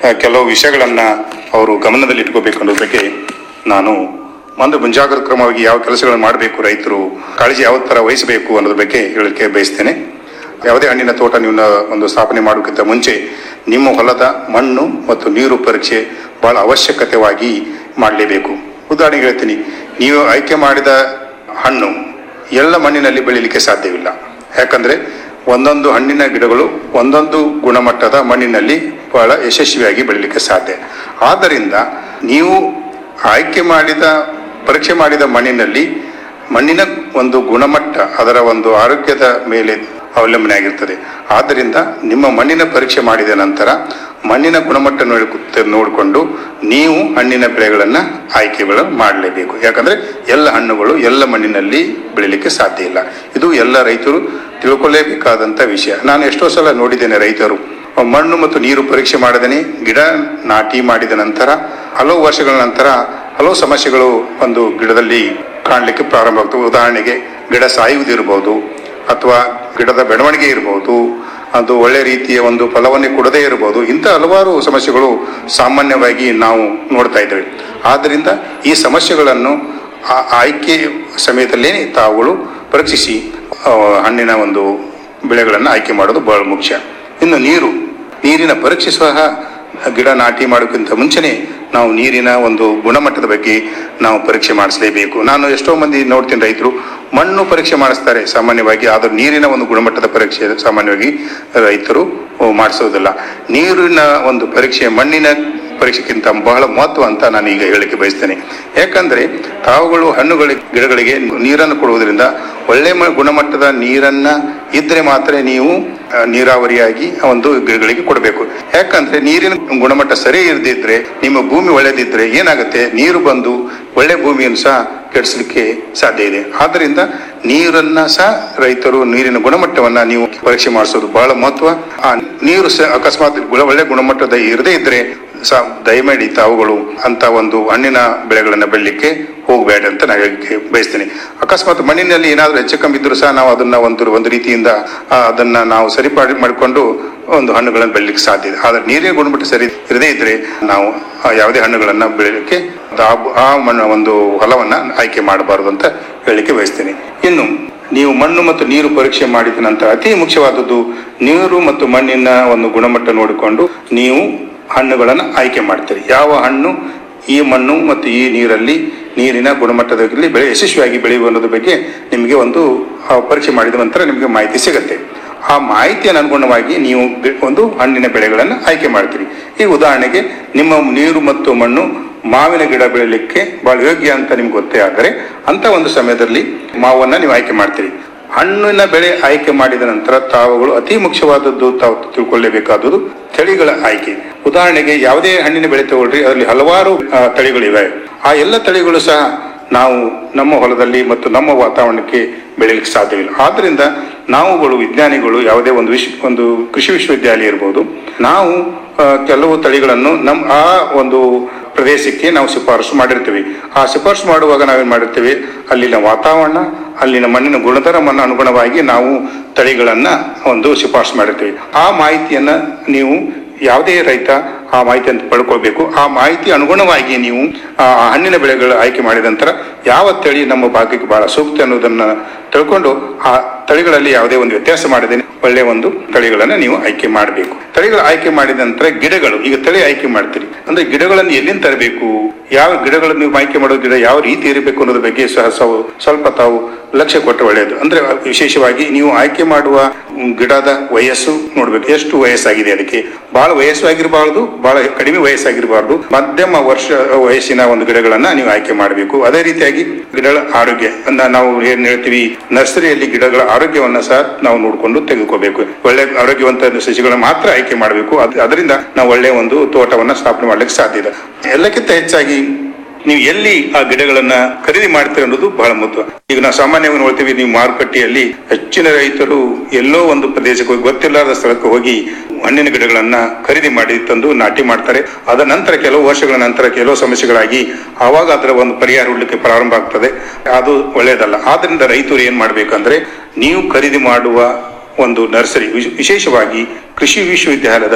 ಆ, ಕೆಲವು ವಿಷಯಗಳನ್ನ ಅವರು ಗಮನದಲ್ಲಿ ಇಟ್ಕೋಬೇಕು ಅನ್ನೋದ್ರ ಬಗ್ಗೆ ನಾನು ಒಂದು ಮುಂಜಾಗ್ರತಾ ಕ್ರಮವಾಗಿ ಯಾವ ಕೆಲಸಗಳನ್ನು ಮಾಡಬೇಕು ರೈತರು ಕಾಳಜಿ ಯಾವ ತರ ವಹಿಸಬೇಕು ಅನ್ನೋದ್ರ ಬಗ್ಗೆ ಹೇಳಲಿಕ್ಕೆ ಬಯಸ್ತೇನೆ ಯಾವುದೇ ಹಣ್ಣಿನ ತೋಟ ನೀವು ನ- ಒಂದು ಸ್ಥಾಪನೆ ಮಾಡೋಕ್ಕಿಂತ ಮುಂಚೆ ನಿಮ್ಮ ಹೊಲದ ಮಣ್ಣು ಮತ್ತು ನೀರು ಪರೀಕ್ಷೆ ಬಹಳ ಅವಶ್ಯಕತೆವಾಗಿ ಮಾಡಲೇಬೇಕು ಉದಾಹರಣೆಗೆ ಹೇಳ್ತೀನಿ ನೀವು ಆಯ್ಕೆ ಮಾಡಿದ ಹಣ್ಣು ಎಲ್ಲ ಮಣ್ಣಿನಲ್ಲಿ ಬೆಳೀಲಿಕ್ಕೆ ಸಾಧ್ಯವಿಲ್ಲ ಯಾಕಂದ್ರೆ ಒಂದೊಂದು ಹಣ್ಣಿನ ಗಿಡಗಳು ಒಂದೊಂದು ಗುಣಮಟ್ಟದ ಮಣ್ಣಿನಲ್ಲಿ ಬಹಳ ಯಶಸ್ವಿಯಾಗಿ ಬೆಳೀಲಿಕ್ಕೆ ಸಾಧ್ಯ ಆದ್ದರಿಂದ ನೀವು ಆಯ್ಕೆ ಮಾಡಿದ ಪರೀಕ್ಷೆ ಮಾಡಿದ ಮಣ್ಣಿನಲ್ಲಿ ಮಣ್ಣಿನ ಒಂದು ಗುಣಮಟ್ಟ ಅದರ ಒಂದು ಆರೋಗ್ಯದ ಮೇಲೆ ಅವಲಂಬನೆ ಆಗಿರ್ತದೆ ಆದ್ದರಿಂದ ನಿಮ್ಮ ಮಣ್ಣಿನ ಪರೀಕ್ಷೆ ಮಾಡಿದ ನಂತರ ಮಣ್ಣಿನ ಗುಣಮಟ್ಟ ನೋಡ್ಕೊ- ನೋಡಿಕೊಂಡು ನೀವು ಹಣ್ಣಿನ ಬೆಳೆಗಳನ್ನು ಆಯ್ಕೆಗಳು ಮಾಡಲೇಬೇಕು ಯಾಕಂದ್ರೆ ಎಲ್ಲ ಹಣ್ಣುಗಳು ಎಲ್ಲ ಮಣ್ಣಿನಲ್ಲಿ ಬೆಳಿಲಿಕ್ಕೆ ಸಾಧ್ಯ ಇಲ್ಲ ಇದು ಎಲ್ಲ ರೈತರು ತಿಳ್ಕೊಳ್ಳೇಬೇಕಾದಂತ ವಿಷಯ ನಾನು ಎಷ್ಟೋ ಸಲ ನೋಡಿದ್ದೇನೆ ರೈತರು ಮಣ್ಣು ಮತ್ತು ನೀರು ಪರೀಕ್ಷೆ ಮಾಡದೇನೆ ಗಿಡ ನಾಟಿ ಮಾಡಿದ ನಂತರ ಹಲವು ವರ್ಷಗಳ ನಂತರ ಹಲವು ಸಮಸ್ಯೆಗಳು ಒಂದು ಗಿಡದಲ್ಲಿ ಕಾಣಲಿಕ್ಕೆ ಪ್ರಾರಂಭ ಆಗ್ತವೆ ಉದಾಹರಣೆಗೆ ಗಿಡ ಸಾಯುವುದಿರ್ಬೋದು ಅಥವಾ ಗಿಡದ ಬೆಳವಣಿಗೆ ಇರಬಹುದು ಅದು ಒಳ್ಳೆ ರೀತಿಯ ಒಂದು ಫಲವನ್ನೇ ಕೊಡದೇ ಇರಬಹುದು ಇಂಥ ಹಲವಾರು ಸಮಸ್ಯೆಗಳು ಸಾಮಾನ್ಯವಾಗಿ ನಾವು ನೋಡ್ತಾ ಇದ್ದೇವೆ ಆದ್ದರಿಂದ ಈ ಸಮಸ್ಯೆಗಳನ್ನು ಆ ಆಯ್ಕೆ ಸಮಯದಲ್ಲೇ ತಾವುಗಳು ಪರೀಕ್ಷಿಸಿ ಆ, ಹಣ್ಣಿನ ಒಂದು ಬೆಳೆಗಳನ್ನು ಆಯ್ಕೆ ಮಾಡೋದು ಬಹಳ ಮುಖ್ಯ ಇನ್ನು ನೀರು ನೀರಿನ ಪರೀಕ್ಷೆ ಸಹ ಗಿಡ ನಾಟಿ ಮಾಡೋಕ್ಕಿಂತ ಮುಂಚೆನೆ ನಾವು ನೀರಿನ ಒಂದು ಗುಣಮಟ್ಟದ ಬಗ್ಗೆ ನಾವು ಪರೀಕ್ಷೆ ಮಾಡಿಸಲೇಬೇಕು ನಾನು ಎಷ್ಟೋ ಮಂದಿ ನೋಡ್ತೀನಿ ರೈತರು ಮಣ್ಣು ಪರೀಕ್ಷೆ ಮಾಡಿಸ್ತಾರೆ ಸಾಮಾನ್ಯವಾಗಿ ಆದ್ರೆ ನೀರಿನ ಒಂದು ಗುಣಮಟ್ಟದ ಪರೀಕ್ಷೆ ಸಾಮಾನ್ಯವಾಗಿ ರೈತರು ಮಾಡಿಸೋದಿಲ್ಲ ನೀರಿನ ಒಂದು ಪರೀಕ್ಷೆ ಮಣ್ಣಿನ ಪರೀಕ್ಷೆಗಿಂತ ಬಹಳ ಮಹತ್ವ ಅಂತ ನಾನು ಈಗ ಹೇಳಿಕೆ ಬಯಸ್ತೇನೆ ಯಾಕಂದ್ರೆ ತಾವುಗಳು ಹಣ್ಣುಗಳ ಗಿಡಗಳಿಗೆ ನೀರನ್ನು ಕೊಡುವುದರಿಂದ ಒಳ್ಳೆ ಮ- ಗುಣಮಟ್ಟದ ನೀರನ್ನ ಇದ್ರೆ ಮಾತ್ರ ನೀವು ಆ, ನೀರಾವರಿಯಾಗಿ ಆ ಒಂದು ಗಿಡಗಳಿಗೆ ಕೊಡಬೇಕು ಯಾಕಂದ್ರೆ ನೀರಿನ ಗುಣಮಟ್ಟ ಸರಿ ಇರದಿದ್ರೆ ನಿಮ್ಮ ಭೂಮಿ ಒಳ್ಳೆದಿದ್ರೆ ಏನಾಗುತ್ತೆ ನೀರು ಬಂದು ಒಳ್ಳೆ ಭೂಮಿಯನ್ನು ಸಹ ಕೆಡಿಸಲಿಕ್ಕೆ ಸಾಧ್ಯ ಇದೆ ಆದ್ದರಿಂದ ನೀರನ್ನ ಸಹ ರೈತರು ನೀರಿನ ಗುಣಮಟ್ಟವನ್ನ ನೀವು ಪರೀಕ್ಷೆ ಮಾಡಿಸೋದು ಬಹಳ ಮಹತ್ವ ಆ ನೀರು ಸಹ ಅಕಸ್ಮಾತ್ ಗುಣ- ಒಳ್ಳೆ ಗುಣಮಟ್ಟದ ಇರದೇ ಇದ್ರೆ ಸಹ ದಯಮಾಡಿ ತಾವುಗಳು ಅಂತ ಒಂದು ಹಣ್ಣಿನ ಬೆಳೆಗಳನ್ನ ಬೆಳಿಲಿಕ್ಕೆ ಹೋಗಬೇಡ ಅಂತ ನಾನು ಹೇಳಲಿಕ್ಕೆ ಬಯಸ್ತೇನೆ ಅಕಸ್ಮಾತ್ ಮಣ್ಣಿನಲ್ಲಿ ಏನಾದರೂ ಹೆಚ್ಚು ಕಮ್ಮಿ ಇದ್ರೂ ಸಹ ನಾವು ಅದನ್ನ ಒಂದು ಒಂದು ರೀತಿಯಿಂದ ಆ, ಅದನ್ನ ನಾವು ಸರಿಪಾಡಿ ಮಾಡಿಕೊಂಡು ಒಂದು ಹಣ್ಣುಗಳನ್ನು ಬೆಳಿಲಿಕ್ಕೆ ಸಾಧ್ಯ ಇದೆ ಆದ್ರೆ ನೀರಿನ ಗುಣಮಟ್ಟ ಸರಿ ಇರದೇ ಇದ್ರೆ ನಾವು ಆ ಯಾವುದೇ ಹಣ್ಣುಗಳನ್ನ ಬೆಳಿಲಿಕ್ಕೆ ಆ- ಆ ಮಣ್ಣು ಒಂದು ಹೊಲವನ್ನ ಆಯ್ಕೆ ಮಾಡಬಾರದು ಅಂತ ಹೇಳಲಿಕ್ಕೆ ಬಯಸ್ತೇನೆ ಇನ್ನು ನೀವು ಮಣ್ಣು ಮತ್ತು ನೀರು ಪರೀಕ್ಷೆ ಮಾಡಿದ ನಂತರ ಅತಿ ಮುಖ್ಯವಾದದ್ದು ನೀರು ಮತ್ತು ಮಣ್ಣಿನ ಒಂದು ಗುಣಮಟ್ಟ ನೋಡಿಕೊಂಡು ನೀವು ಹಣ್ಣುಗಳನ್ನು ಆಯ್ಕೆ ಮಾಡ್ತೀರಿ ಯಾವ ಹಣ್ಣು ಈ ಮಣ್ಣು ಮತ್ತು ಈ ನೀರಲ್ಲಿ ನೀರಿನ ಗುಣಮಟ್ಟದಲ್ಲಿ ಬೆಳೆ ಯಶಸ್ವಿಯಾಗಿ ಬೆಳೆಯುವ ಅನ್ನೋದ್ರ ಬಗ್ಗೆ ನಿಮಗೆ ಒಂದು ಆ, ಪರೀಕ್ಷೆ ಮಾಡಿದ ನಂತರ ನಿಮಗೆ ಮಾಹಿತಿ ಸಿಗುತ್ತೆ ಆ ಮಾಹಿತಿಯನ್ನು ಅನುಗುಣವಾಗಿ ನೀವು ಬೆ- ಒಂದು ಹಣ್ಣಿನ ಬೆಳೆಗಳನ್ನು ಆಯ್ಕೆ ಮಾಡ್ತೀರಿ ಈ ಉದಾಹರಣೆಗೆ ನಿಮ್ಮ ನೀರು ಮತ್ತು ಮಣ್ಣು ಮಾವಿನ ಗಿಡ ಬೆಳೆಯಲಿಕ್ಕೆ ಬಹಳ ಯೋಗ್ಯ ಅಂತ ನಿಮ್ಗೆ ಗೊತ್ತೇ ಆದರೆ ಅಂತ ಒಂದು ಸಮಯದಲ್ಲಿ ಮಾವನ್ನ ನೀವು ಆಯ್ಕೆ ಮಾಡ್ತೀರಿ ಹಣ್ಣಿನ ಬೆಳೆ ಆಯ್ಕೆ ಮಾಡಿದ ನಂತರ ತಾವುಗಳು ಅತಿ ಮುಖ್ಯವಾದದ್ದು ತಾವು ತಿಳ್ಕೊಳ್ಳೇಬೇಕಾದದ್ದು ತಳಿಗಳ ಆಯ್ಕೆ ಉದಾಹರಣೆಗೆ ಯಾವುದೇ ಹಣ್ಣಿನ ಬೆಳೆ ತಗೊಳ್ರಿ ಅದರಲ್ಲಿ ಹಲವಾರು ಆ, ತಳಿಗಳಿವೆ ಆ ಎಲ್ಲ ತಳಿಗಳು ಸಹ ನಾವು ನಮ್ಮ ಹೊಲದಲ್ಲಿ ಮತ್ತು ನಮ್ಮ ವಾತಾವರಣಕ್ಕೆ ಬೆಳೆಯಲಿಕ್ಕೆ ಸಾಧ್ಯವಿಲ್ಲ ಆದ್ರಿಂದ ನಾವುಗಳು ವಿಜ್ಞಾನಿಗಳು ಯಾವುದೇ ಒಂದು ವಿಶ್ವ ಒಂದು ಕೃಷಿ ವಿಶ್ವವಿದ್ಯಾಲಯ ಇರ್ಬೋದು ನಾವು ಆ, ಕೆಲವು ತಳಿಗಳನ್ನು ನಮ್ಮ ಆ ಒಂದು ಪ್ರದೇಶಕ್ಕೆ ನಾವು ಶಿಫಾರಸು ಮಾಡಿರ್ತೀವಿ ಆ ಶಿಫಾರಸು ಮಾಡುವಾಗ ನಾವೇನ್ ಮಾಡಿರ್ತೀವಿ ಅಲ್ಲಿನ ವಾತಾವರಣ ಅಲ್ಲಿನ ಮಣ್ಣಿನ ಗುಣಧರ್ಮನ ಅನುಗುಣವಾಗಿ ನಾವು ತಳಿಗಳನ್ನ ಒಂದು ಶಿಫಾರಸು ಮಾಡಿರ್ತೀವಿ ಆ ಮಾಹಿತಿಯನ್ನ ನೀವು ಯಾವುದೇ ರೈತ ಆ ಮಾಹಿತಿಯನ್ನು ಪಡ್ಕೊಳ್ಬೇಕು ಆ ಮಾಹಿತಿ ಅನುಗುಣವಾಗಿ ನೀವು ಆ ಹಣ್ಣಿನ ಬೆಳೆಗಳು ಆಯ್ಕೆ ಮಾಡಿದ ನಂತರ ಯಾವ ತಳಿ ನಮ್ಮ ಭಾಗಕ್ಕೆ ಬಹಳ ಸೂಕ್ತ ಅನ್ನೋದನ್ನ ತಿಳ್ಕೊಂಡು ಆ ತಳಿಗಳಲ್ಲಿ ಯಾವುದೇ ಒಂದು ವ್ಯತ್ಯಾಸ ಮಾಡದೆ ಒಳ್ಳೆ ಒಂದು ತಳಿಗಳನ್ನ ನೀವು ಆಯ್ಕೆ ಮಾಡಬೇಕು ತಳಿಗಳು ಆಯ್ಕೆ ಮಾಡಿದ ನಂತರ ಗಿಡಗಳು ಈಗ ತಳಿ ಆಯ್ಕೆ ಮಾಡ್ತೀರಿ ಅಂದ್ರೆ ಗಿಡಗಳನ್ನು ಎಲ್ಲಿಂದ ತರಬೇಕು ಯಾವ ಗಿಡಗಳನ್ನು ನೀವು ಆಯ್ಕೆ ಮಾಡೋ ಗಿಡ ಯಾವ ರೀತಿ ಇರಬೇಕು ಅನ್ನೋದ್ರ ಬಗ್ಗೆ ಸಹ ಸಾವು ಸ್ವಲ್ಪ ತಾವು ಲಕ್ಷ್ಯ ಕೊಟ್ಟರೆ ಒಳ್ಳೆಯದು ಅಂದ್ರೆ ವಿಶೇಷವಾಗಿ ನೀವು ಆಯ್ಕೆ ಮಾಡುವ ಮ್, ಗಿಡದ ವಯಸ್ಸು ನೋಡ್ಬೇಕು ಎಷ್ಟು ವಯಸ್ಸಾಗಿದೆ ಅದಕ್ಕೆ ಬಹಳ ವಯಸ್ಸು ಆಗಿರಬಾರ್ದು ಬಹಳ ಕಡಿಮೆ ವಯಸ್ಸಾಗಿರಬಾರ್ದು ಮಧ್ಯಮ ವರ್ಷ ವಯಸ್ಸಿನ ಒಂದು ಗಿಡಗಳನ್ನ ನೀವು ಆಯ್ಕೆ ಮಾಡಬೇಕು ಅದೇ ರೀತಿಯಾಗಿ ಗಿಡಗಳ ಆರೋಗ್ಯ ಅನ್ನ ನಾವು ಏನ್ ಹೇಳ್ತೀವಿ ನರ್ಸರಿಯಲ್ಲಿ ಗಿಡಗಳ ಆರೋಗ್ಯವನ್ನ ಸಹ ನಾವು ನೋಡಿಕೊಂಡು ತೆಗೆದುಕೋಬೇಕು ಒಳ್ಳೆ ಆರೋಗ್ಯವಂತ ಸಸಿಗಳನ್ನ ಮಾತ್ರ ಆಯ್ಕೆ ಮಾಡಬೇಕು ಅದರಿಂದ ನಾವು ಒಳ್ಳೆ ಒಂದು ತೋಟವನ್ನ ಸ್ಥಾಪನೆ ಮಾಡ್ಲಿಕ್ಕೆ ಸಾಧ್ಯ ಇದೆ ಎಲ್ಲಕ್ಕಿಂತ ಹೆಚ್ಚಾಗಿ ನೀವು ಎಲ್ಲಿ ಆ ಗಿಡಗಳನ್ನ ಖರೀದಿ ಮಾಡ್ತೀರಿ ಅನ್ನೋದು ಬಹಳ ಮುಖ್ಯ ಈಗ ನಾವು ಸಾಮಾನ್ಯವಾಗಿ ನೋಡ್ತೀವಿ ನೀವು ಮಾರುಕಟ್ಟೆಯಲ್ಲಿ ಹೆಚ್ಚಿನ ರೈತರು ಎಲ್ಲೋ ಒಂದು ಪ್ರದೇಶಕ್ಕೆ ಹೋಗಿ ಗೊತ್ತಿಲ್ಲದ ಸ್ಥಳಕ್ಕೆ ಹೋಗಿ ಹಣ್ಣಿನ ಗಿಡಗಳನ್ನ ಖರೀದಿ ಮಾಡಿ ತಂದು ನಾಟಿ ಮಾಡ್ತಾರೆ ಅದ ನಂತರ ಕೆಲವು ವರ್ಷಗಳ ನಂತರ ಕೆಲವು ಸಮಸ್ಯೆಗಳಾಗಿ ಆವಾಗ ಅದರ ಒಂದು ಪರಿಹಾರ ಹುಡ್ಲಿಕ್ಕೆ ಪ್ರಾರಂಭ ಆಗ್ತದೆ ಅದು ಒಳ್ಳೆಯದಲ್ಲ ಆದ್ರಿಂದ ರೈತರು ಏನ್ ಮಾಡ್ಬೇಕಂದ್ರೆ ನೀವು ಖರೀದಿ ಮಾಡುವ ಒಂದು ನರ್ಸರಿ ವಿಶ್- ವಿಶೇಷವಾಗಿ ಕೃಷಿ ವಿಶ್ವವಿದ್ಯಾಲಯದ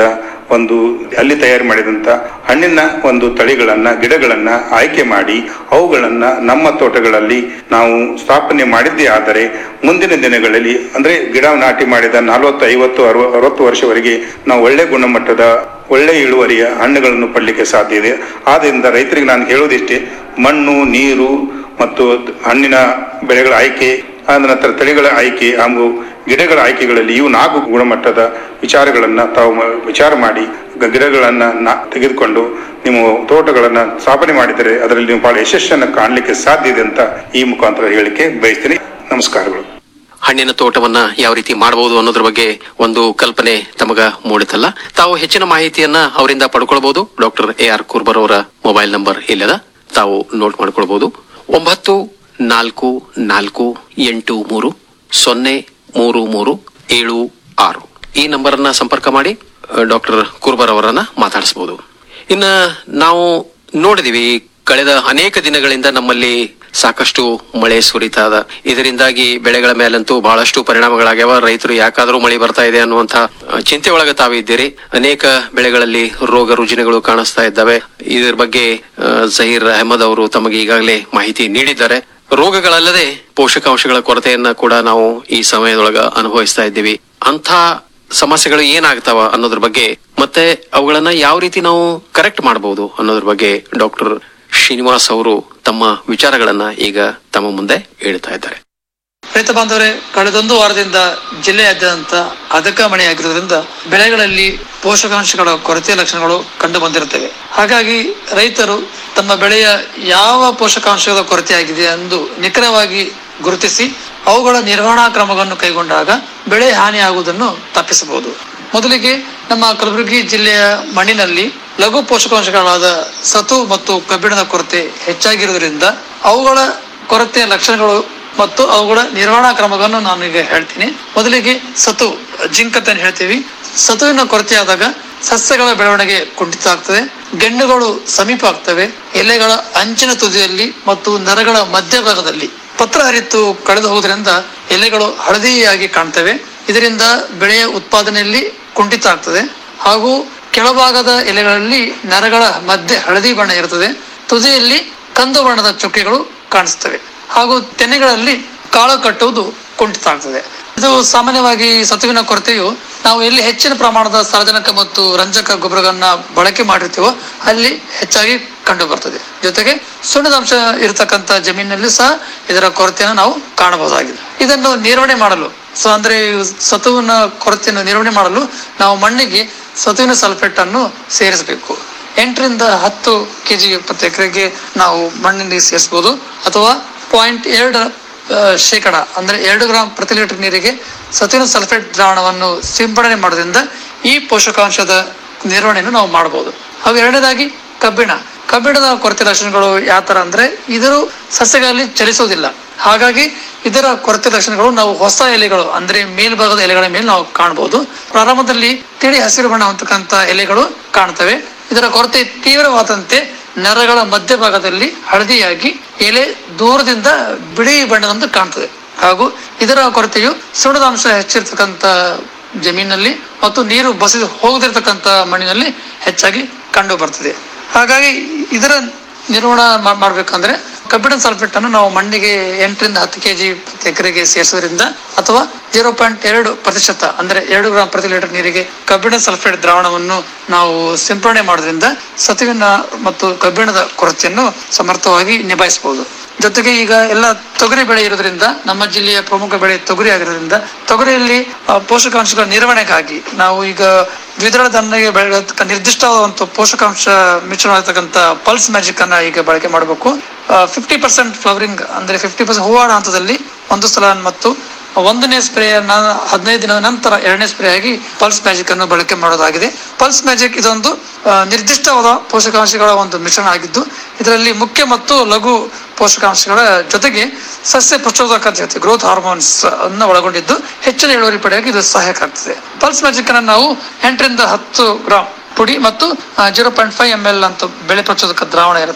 ಒಂದು ಅಲ್ಲಿ ತಯಾರು ಮಾಡಿದಂತ ಹಣ್ಣಿನ ಒಂದು ತಳಿಗಳನ್ನ ಗಿಡಗಳನ್ನ ಆಯ್ಕೆ ಮಾಡಿ ಅವುಗಳನ್ನ ನಮ್ಮ ತೋಟಗಳಲ್ಲಿ ನಾವು ಸ್ಥಾಪನೆ ಮಾಡಿದ್ದೇ ಆದರೆ ಮುಂದಿನ ದಿನಗಳಲ್ಲಿ ಅಂದ್ರೆ ಗಿಡ ನಾಟಿ ಮಾಡಿದ ನಲವತ್ತು ಐವತ್ತು ಅರವ- ಅರವತ್ತು ವರ್ಷವರೆಗೆ ನಾವು ಒಳ್ಳೆ ಗುಣಮಟ್ಟದ ಒಳ್ಳೆ ಇಳುವರಿಯ ಹಣ್ಣುಗಳನ್ನು ಪಡಲಿಕ್ಕೆ ಸಾಧ್ಯ ಇದೆ ಆದ್ರಿಂದ ರೈತರಿಗೆ ನಾನು ಹೇಳೋದಿಷ್ಟೇ ಮಣ್ಣು ನೀರು ಮತ್ತು ಹಣ್ಣಿನ ಬೆಳೆಗಳ ಆಯ್ಕೆ ಆದ ನಂತರ ತಳಿಗಳ ಆಯ್ಕೆ ಹಾಗೂ ಗಿಡಗಳ ಆಯ್ಕೆಗಳಲ್ಲಿ ಇವು ನಾಲ್ಕು ಗುಣಮಟ್ಟದ ವಿಚಾರಗಳನ್ನ ತಾವು ಮ- ವಿಚಾರ ಮಾಡಿ ಗ- ಗಿಡಗಳನ್ನ ನಾ- ತೆಗೆದುಕೊಂಡು ನೀವು ತೋಟಗಳನ್ನ ಸ್ಥಾಪನೆ ಮಾಡಿದರೆ ಅದರಲ್ಲಿ ನೀವು ಬಹಳ ಯಶಸ್ಸನ್ನು ಕಾಣಲಿಕ್ಕೆ ಸಾಧ್ಯ ಇದೆ ಅಂತ ಈ ಮುಖಾಂತರ ಹೇಳಿಕೆ ಬಯಸ್ತೀನಿ ನಮಸ್ಕಾರಗಳು ಹಣ್ಣಿನ ತೋಟವನ್ನ ಯಾವ ರೀತಿ ಮಾಡಬಹುದು ಅನ್ನೋದ್ರ ಬಗ್ಗೆ ಒಂದು ಕಲ್ಪನೆ ತಮಗ ಮೂಡಿತಲ್ಲ ತಾವು ಹೆಚ್ಚಿನ ಮಾಹಿತಿಯನ್ನ ಅವರಿಂದ ಪಡ್ಕೊಳ್ಬಹುದು ಡಾಕ್ಟರ್ ಎ ಆರ್ ಕುರ್ಬರ್ ಅವರ ಮೊಬೈಲ್ ನಂಬರ್ ಇಲ್ಲದ ತಾವು ನೋಟ್ ಮಾಡ್ಕೊಳ್ಬಹುದು ಒಂಬತ್ತು ನಾಲ್ಕು ನಾಲ್ಕು ಎಂಟು ಮೂರು ಸೊನ್ನೆ ಮೂರು ಮೂರು ಏಳು ಆರು ಈ ನಂಬರ್ ಅನ್ನ ಸಂಪರ್ಕ ಮಾಡಿ ಡಾಕ್ಟರ್ ಕುರ್ಬರ್ ಅವರನ್ನ ಮಾತಾಡಿಸಬಹುದು ಇನ್ನ ನಾವು ನೋಡಿದಿವಿ ಕಳೆದ ಅನೇಕ ದಿನಗಳಿಂದ ನಮ್ಮಲ್ಲಿ ಸಾಕಷ್ಟು ಮಳೆ ಸುರಿತಾ ಇದೆ ಇದರಿಂದಾಗಿ ಬೆಳೆಗಳ ಮೇಲಂತೂ ಬಹಳಷ್ಟು ಪರಿಣಾಮಗಳಾಗ್ಯಾವ ರೈತರು ಯಾಕಾದ್ರೂ ಮಳೆ ಬರ್ತಾ ಇದೆ ಅನ್ನುವಂತ ಅಹ್, ಚಿಂತೆ ಒಳಗೆ ತಾವಿದ್ದೀರಿ ಅನೇಕ ಬೆಳೆಗಳಲ್ಲಿ ರೋಗ ರುಜಿನಗಳು ಕಾಣಿಸ್ತಾ ಇದ್ದಾವೆ ಇದರ ಬಗ್ಗೆ ಅಹ್, ಜಹೀರ್ ಅಹಮದ್ ಅವರು ತಮಗೆ ಈಗಾಗಲೇ ಮಾಹಿತಿ ನೀಡಿದ್ದಾರೆ ರೋಗಗಳಲ್ಲದೆ ಪೋಷಕಾಂಶಗಳ ಕೊರತೆಯನ್ನ ಕೂಡ ನಾವು ಈ ಸಮಯದೊಳಗ ಅನುಭವಿಸ್ತಾ ಇದ್ದೀವಿ ಅಂಥ ಸಮಸ್ಯೆಗಳು ಏನಾಗ್ತಾವ ಅನ್ನೋದ್ರ ಬಗ್ಗೆ ಮತ್ತೆ ಅವುಗಳನ್ನ ಯಾವ ರೀತಿ ನಾವು ಕರೆಕ್ಟ್ ಮಾಡಬಹುದು ಅನ್ನೋದ್ರ ಬಗ್ಗೆ ಡಾಕ್ಟರ್ ಶ್ರೀನಿವಾಸ್ ಅವರು ತಮ್ಮ ವಿಚಾರಗಳನ್ನ ಈಗ ತಮ್ಮ ಮುಂದೆ ಹೇಳ್ತಾ ಇದ್ದಾರೆ ರೈತ ಬಾಂಧವರೇ ಕಳೆದೊಂದು ವಾರದಿಂದ ಜಿಲ್ಲೆಯಾದ್ಯಂತ ಅಧಿಕ ಮಳೆಯಾಗಿರುವುದರಿಂದ ಬೆಳೆಗಳಲ್ಲಿ ಪೋಷಕಾಂಶಗಳ ಕೊರತೆ ಲಕ್ಷಣಗಳು ಕಂಡು ಬಂದಿರುತ್ತವೆ ಹಾಗಾಗಿ ರೈತರು ತಮ್ಮ ಬೆಳೆಯ ಯಾವ ಪೋಷಕಾಂಶದ ಕೊರತೆಯಾಗಿದೆ ಎಂದು ನಿಖರವಾಗಿ ಗುರುತಿಸಿ ಅವುಗಳ ನಿರ್ವಹಣಾ ಕ್ರಮಗಳನ್ನು ಕೈಗೊಂಡಾಗ ಬೆಳೆ ಹಾನಿಯಾಗುವುದನ್ನು ತಪ್ಪಿಸಬಹುದು ಮೊದಲಿಗೆ ನಮ್ಮ ಕಲಬುರಗಿ ಜಿಲ್ಲೆಯ ಮಣ್ಣಿನಲ್ಲಿ ಲಘು ಪೋಷಕಾಂಶಗಳಾದ ಸತು ಮತ್ತು ಕಬ್ಬಿಣದ ಕೊರತೆ ಹೆಚ್ಚಾಗಿರುವುದರಿಂದ ಅವುಗಳ ಕೊರತೆಯ ಲಕ್ಷಣಗಳು ಮತ್ತು ಅವುಗಳ ನಿರ್ವಹಣಾ ಕ್ರಮಗಳನ್ನು ನಾನು ಈಗ ಹೇಳ್ತೀನಿ ಮೊದಲಿಗೆ ಸತು ಜಿಂಕ್ ಅಂತ ಏನ್ ಹೇಳ್ತೀವಿ ಸತುವಿನ ಕೊರತೆಯಾದಾಗ ಸಸ್ಯಗಳ ಬೆಳವಣಿಗೆ ಕುಂಠಿತ ಆಗ್ತದೆ ಗೆಣ್ಣುಗಳು ಸಮೀಪ ಆಗ್ತವೆ ಎಲೆಗಳ ಅಂಚಿನ ತುದಿಯಲ್ಲಿ ಮತ್ತು ನರಗಳ ಮಧ್ಯಭಾಗದಲ್ಲಿ ಪತ್ರ ಹರಿತು ಕಳೆದು ಹೋಗುವುದರಿಂದ ಎಲೆಗಳು ಹಳದಿಯಾಗಿ ಕಾಣ್ತವೆ ಇದರಿಂದ ಬೆಳೆಯ ಉತ್ಪಾದನೆಯಲ್ಲಿ ಕುಂಠಿತ ಆಗ್ತದೆ ಹಾಗೂ ಕೆಳಭಾಗದ ಎಲೆಗಳಲ್ಲಿ ನರಗಳ ಮಧ್ಯೆ ಹಳದಿ ಬಣ್ಣ ಇರುತ್ತದೆ ತುದಿಯಲ್ಲಿ ಕಂದು ಬಣ್ಣದ ಚುಕ್ಕೆಗಳು ಕಾಣಿಸ್ತವೆ ಹಾಗೂ ತೆನೆಗಳಲ್ಲಿ ಕಾಳು ಕಟ್ಟುವುದು ಕುಂಠಿತ ಆಗ್ತದೆ ಇದು ಸಾಮಾನ್ಯವಾಗಿ ಸತುವಿನ ಕೊರತೆಯು ನಾವು ಎಲ್ಲಿ ಹೆಚ್ಚಿನ ಪ್ರಮಾಣದ ಸಾರಜನಕ ಮತ್ತು ರಂಜಕ ಗೊಬ್ಬರಗಳನ್ನ ಬಳಕೆ ಮಾಡಿರ್ತೀವೋ ಅಲ್ಲಿ ಹೆಚ್ಚಾಗಿ ಕಂಡು ಬರ್ತದೆ ಜೊತೆಗೆ ಸುಣ್ಣದಂಶ ಇರತಕ್ಕಂತ ಜಮೀನಿನಲ್ಲಿ ಸಹ ಇದರ ಕೊರತೆಯನ್ನು ನಾವು ಕಾಣಬಹುದಾಗಿದೆ ಇದನ್ನು ನಿರ್ವಹಣೆ ಮಾಡಲು ಸೊ ಅಂದ್ರೆ ಸತುವಿನ ಕೊರತೆಯನ್ನು ನಿರ್ವಹಣೆ ಮಾಡಲು ನಾವು ಮಣ್ಣಿಗೆ ಸತುವಿನ ಸಲ್ಫೇಟ್ ಅನ್ನು ಸೇರಿಸಬೇಕು ಎಂಟರಿಂದ ಹತ್ತು ಕೆಜಿ ಪ್ರತಿ ಎಕರೆಗೆ ನಾವು ಮಣ್ಣಿನಲ್ಲಿ ಸೇರಿಸಬಹುದು ಅಥವಾ ಪಾಯಿಂಟ್ ಎರಡು ಆ, ಶೇಕಡ ಅಂದ್ರೆ ಎರಡು ಗ್ರಾಂ ಪ್ರತಿ ಲೀಟರ್ ನೀರಿಗೆ ಸತುವಿನ ಸಲ್ಫೇಟ್ ದ್ರಾವಣವನ್ನು ಸಿಂಪಡಣೆ ಮಾಡೋದ್ರಿಂದ ಈ ಪೋಷಕಾಂಶದ ನಿರ್ವಹಣೆಯನ್ನು ನಾವು ಮಾಡಬಹುದು ಹಾಗೂ ಎರಡನೇದಾಗಿ ಕಬ್ಬಿಣ ಕಬ್ಬಿಣದ ಕೊರತೆ ಲಕ್ಷಣಗಳು ಯಾವ ತರ ಅಂದ್ರೆ ಇದರು ಸಸ್ಯಗಳಲ್ಲಿ ಚಲಿಸುವುದಿಲ್ಲ ಹಾಗಾಗಿ ಇದರ ಕೊರತೆ ಲಕ್ಷಣಗಳು ನಾವು ಹೊಸ ಎಲೆಗಳು ಅಂದ್ರೆ ಮೇಲ್ಭಾಗದ ಎಲೆಗಳ ಮೇಲೆ ನಾವು ಕಾಣಬಹುದು ಪ್ರಾರಂಭದಲ್ಲಿ ತಿಳಿ ಹಸಿರು ಬಣ್ಣ ಹೊಂದಕ್ಕಂತ ಎಲೆಗಳು ಕಾಣ್ತವೆ ಇದರ ಕೊರತೆ ತೀವ್ರವಾದಂತೆ ನರಗಳ ಮಧ್ಯಭಾಗದಲ್ಲಿ ಹಳದಿಯಾಗಿ ಎಲೆ ದೂರದಿಂದ ಬಿಳಿ ಬಣ್ಣದಂತೆ ಕಾಣ್ತದೆ ಹಾಗೂ ಇದರ ಕೊರತೆಯು ಸುಣ್ಣದಾಂಶ ಹೆಚ್ಚಿರ್ತಕ್ಕಂಥ ಜಮೀನಲ್ಲಿ ಮತ್ತು ನೀರು ಬಸಿದು ಹೋಗದಿರ್ತಕ್ಕಂಥ ಮಣ್ಣಿನಲ್ಲಿ ಹೆಚ್ಚಾಗಿ ಕಂಡು ಬರ್ತದೆ ಹಾಗಾಗಿ ಇದರ ನಿರ್ವಹಣೆ ಮಾ- ಮಾಡ್ಬೇಕಂದ್ರೆ ಕಬ್ಬಿಣದ ಸಲ್ಫೇಟ್ ಅನ್ನು ನಾವು ಮಣ್ಣಿಗೆ ಎಂಟರಿಂದ ಹತ್ತು ಕೆಜಿ ಪ್ರತಿ ಎಕರೆಗೆ ಸೇರಿಸೋದ್ರಿಂದ ಅಥವಾ ಜೀರೋ ಪಾಯಿಂಟ್ ಎರಡು ಪ್ರತಿಶತ ಅಂದ್ರೆ ಎರಡು ಗ್ರಾಂ ಪ್ರತಿ ಲೀಟರ್ ನೀರಿಗೆ ಕಬ್ಬಿಣದ ಸಲ್ಫೇಟ್ ದ್ರಾವಣವನ್ನು ನಾವು ಸಿಂಪಡಣೆ ಮಾಡೋದ್ರಿಂದ ಸತುವಿನ ಮತ್ತು ಕಬ್ಬಿಣದ ಕೊರತೆಯನ್ನು ಸಮರ್ಥವಾಗಿ ನಿಭಾಯಿಸಬಹುದು ಜೊತೆಗೆ ಈಗ ಎಲ್ಲ ತೊಗರಿ ಬೆಳೆ ಇರೋದ್ರಿಂದ ನಮ್ಮ ಜಿಲ್ಲೆಯ ಪ್ರಮುಖ ಬೆಳೆ ತೊಗರಿ ಆಗಿರೋದ್ರಿಂದ ತೊಗರಿಯಲ್ಲಿ ಆ, ಪೋಷಕಾಂಶಗಳ ನಿರ್ವಹಣೆಗಾಗಿ ನಾವು ಈಗ ದ್ವಿದಳ ಧಾನ್ಯ ಬೆಳೆಯತಕ್ಕ ನಿರ್ದಿಷ್ಟವಾದಂತ ಪೋಷಕಾಂಶ ಮಿಶ್ರಣವಾಗಿರ್ತಕ್ಕಂಥ ಪಲ್ಸ್ ಮ್ಯಾಜಿಕ್ ಅನ್ನ ಈಗ ಬಳಕೆ ಮಾಡಬೇಕು ಫಿಫ್ಟಿ ಪರ್ಸೆಂಟ್ ಫ್ಲವರಿಂಗ್ ಅಂದ್ರೆ ಫಿಫ್ಟಿ ಪರ್ಸೆಂಟ್ ಹೂವಾಡ ಹಂತದಲ್ಲಿ ಒಂದು ಸಲ ಮತ್ತು ಒಂದನೇ ಸ್ಪ್ರೇ ಹದಿನೈದು ದಿನದ ನಂತರ ಎರಡನೇ ಸ್ಪ್ರೇ ಆಗಿ ಪಲ್ಸ್ ಮ್ಯಾಜಿಕ್ ಅನ್ನು ಬಳಕೆ ಮಾಡೋದಾಗಿದೆ ಪಲ್ಸ್ ಮ್ಯಾಜಿಕ್ ಇದೊಂದು ಆ, ನಿರ್ದಿಷ್ಟವಾದ ಪೋಷಕಾಂಶಗಳ ಒಂದು ಮಿಶ್ರಣ ಆಗಿದ್ದು ಇದರಲ್ಲಿ ಮುಖ್ಯ ಮತ್ತು ಲಘು ಪೋಷಕಾಂಶಗಳ ಜೊತೆಗೆ ಸಸ್ಯ ಪ್ರಚೋದಕ ಅಂತ ಹೇಳ್ತೀವಿ ಗ್ರೋತ್ ಹಾರ್ಮೋನ್ಸ್ ಅನ್ನ ಒಳಗೊಂಡಿದ್ದು ಹೆಚ್ಚಿನ ಇಳುವರಿ ಪಡೆಯಕ್ಕೆ ಇದು ಸಹಾಯಕ ಆಗ್ತದೆ ಪಲ್ಸ್ ಮ್ಯಾಜಿಕ್ ಅನ್ನು ನಾವು ಎಂಟರಿಂದ ಹತ್ತು ಗ್ರಾಂ ಪುಡಿ ಮತ್ತು zero point five M L ಅಂತ ಬೆಳೆ ಪ್ರಚೋದಕ ದ್ರಾವಣ ಇರುತ್ತೆ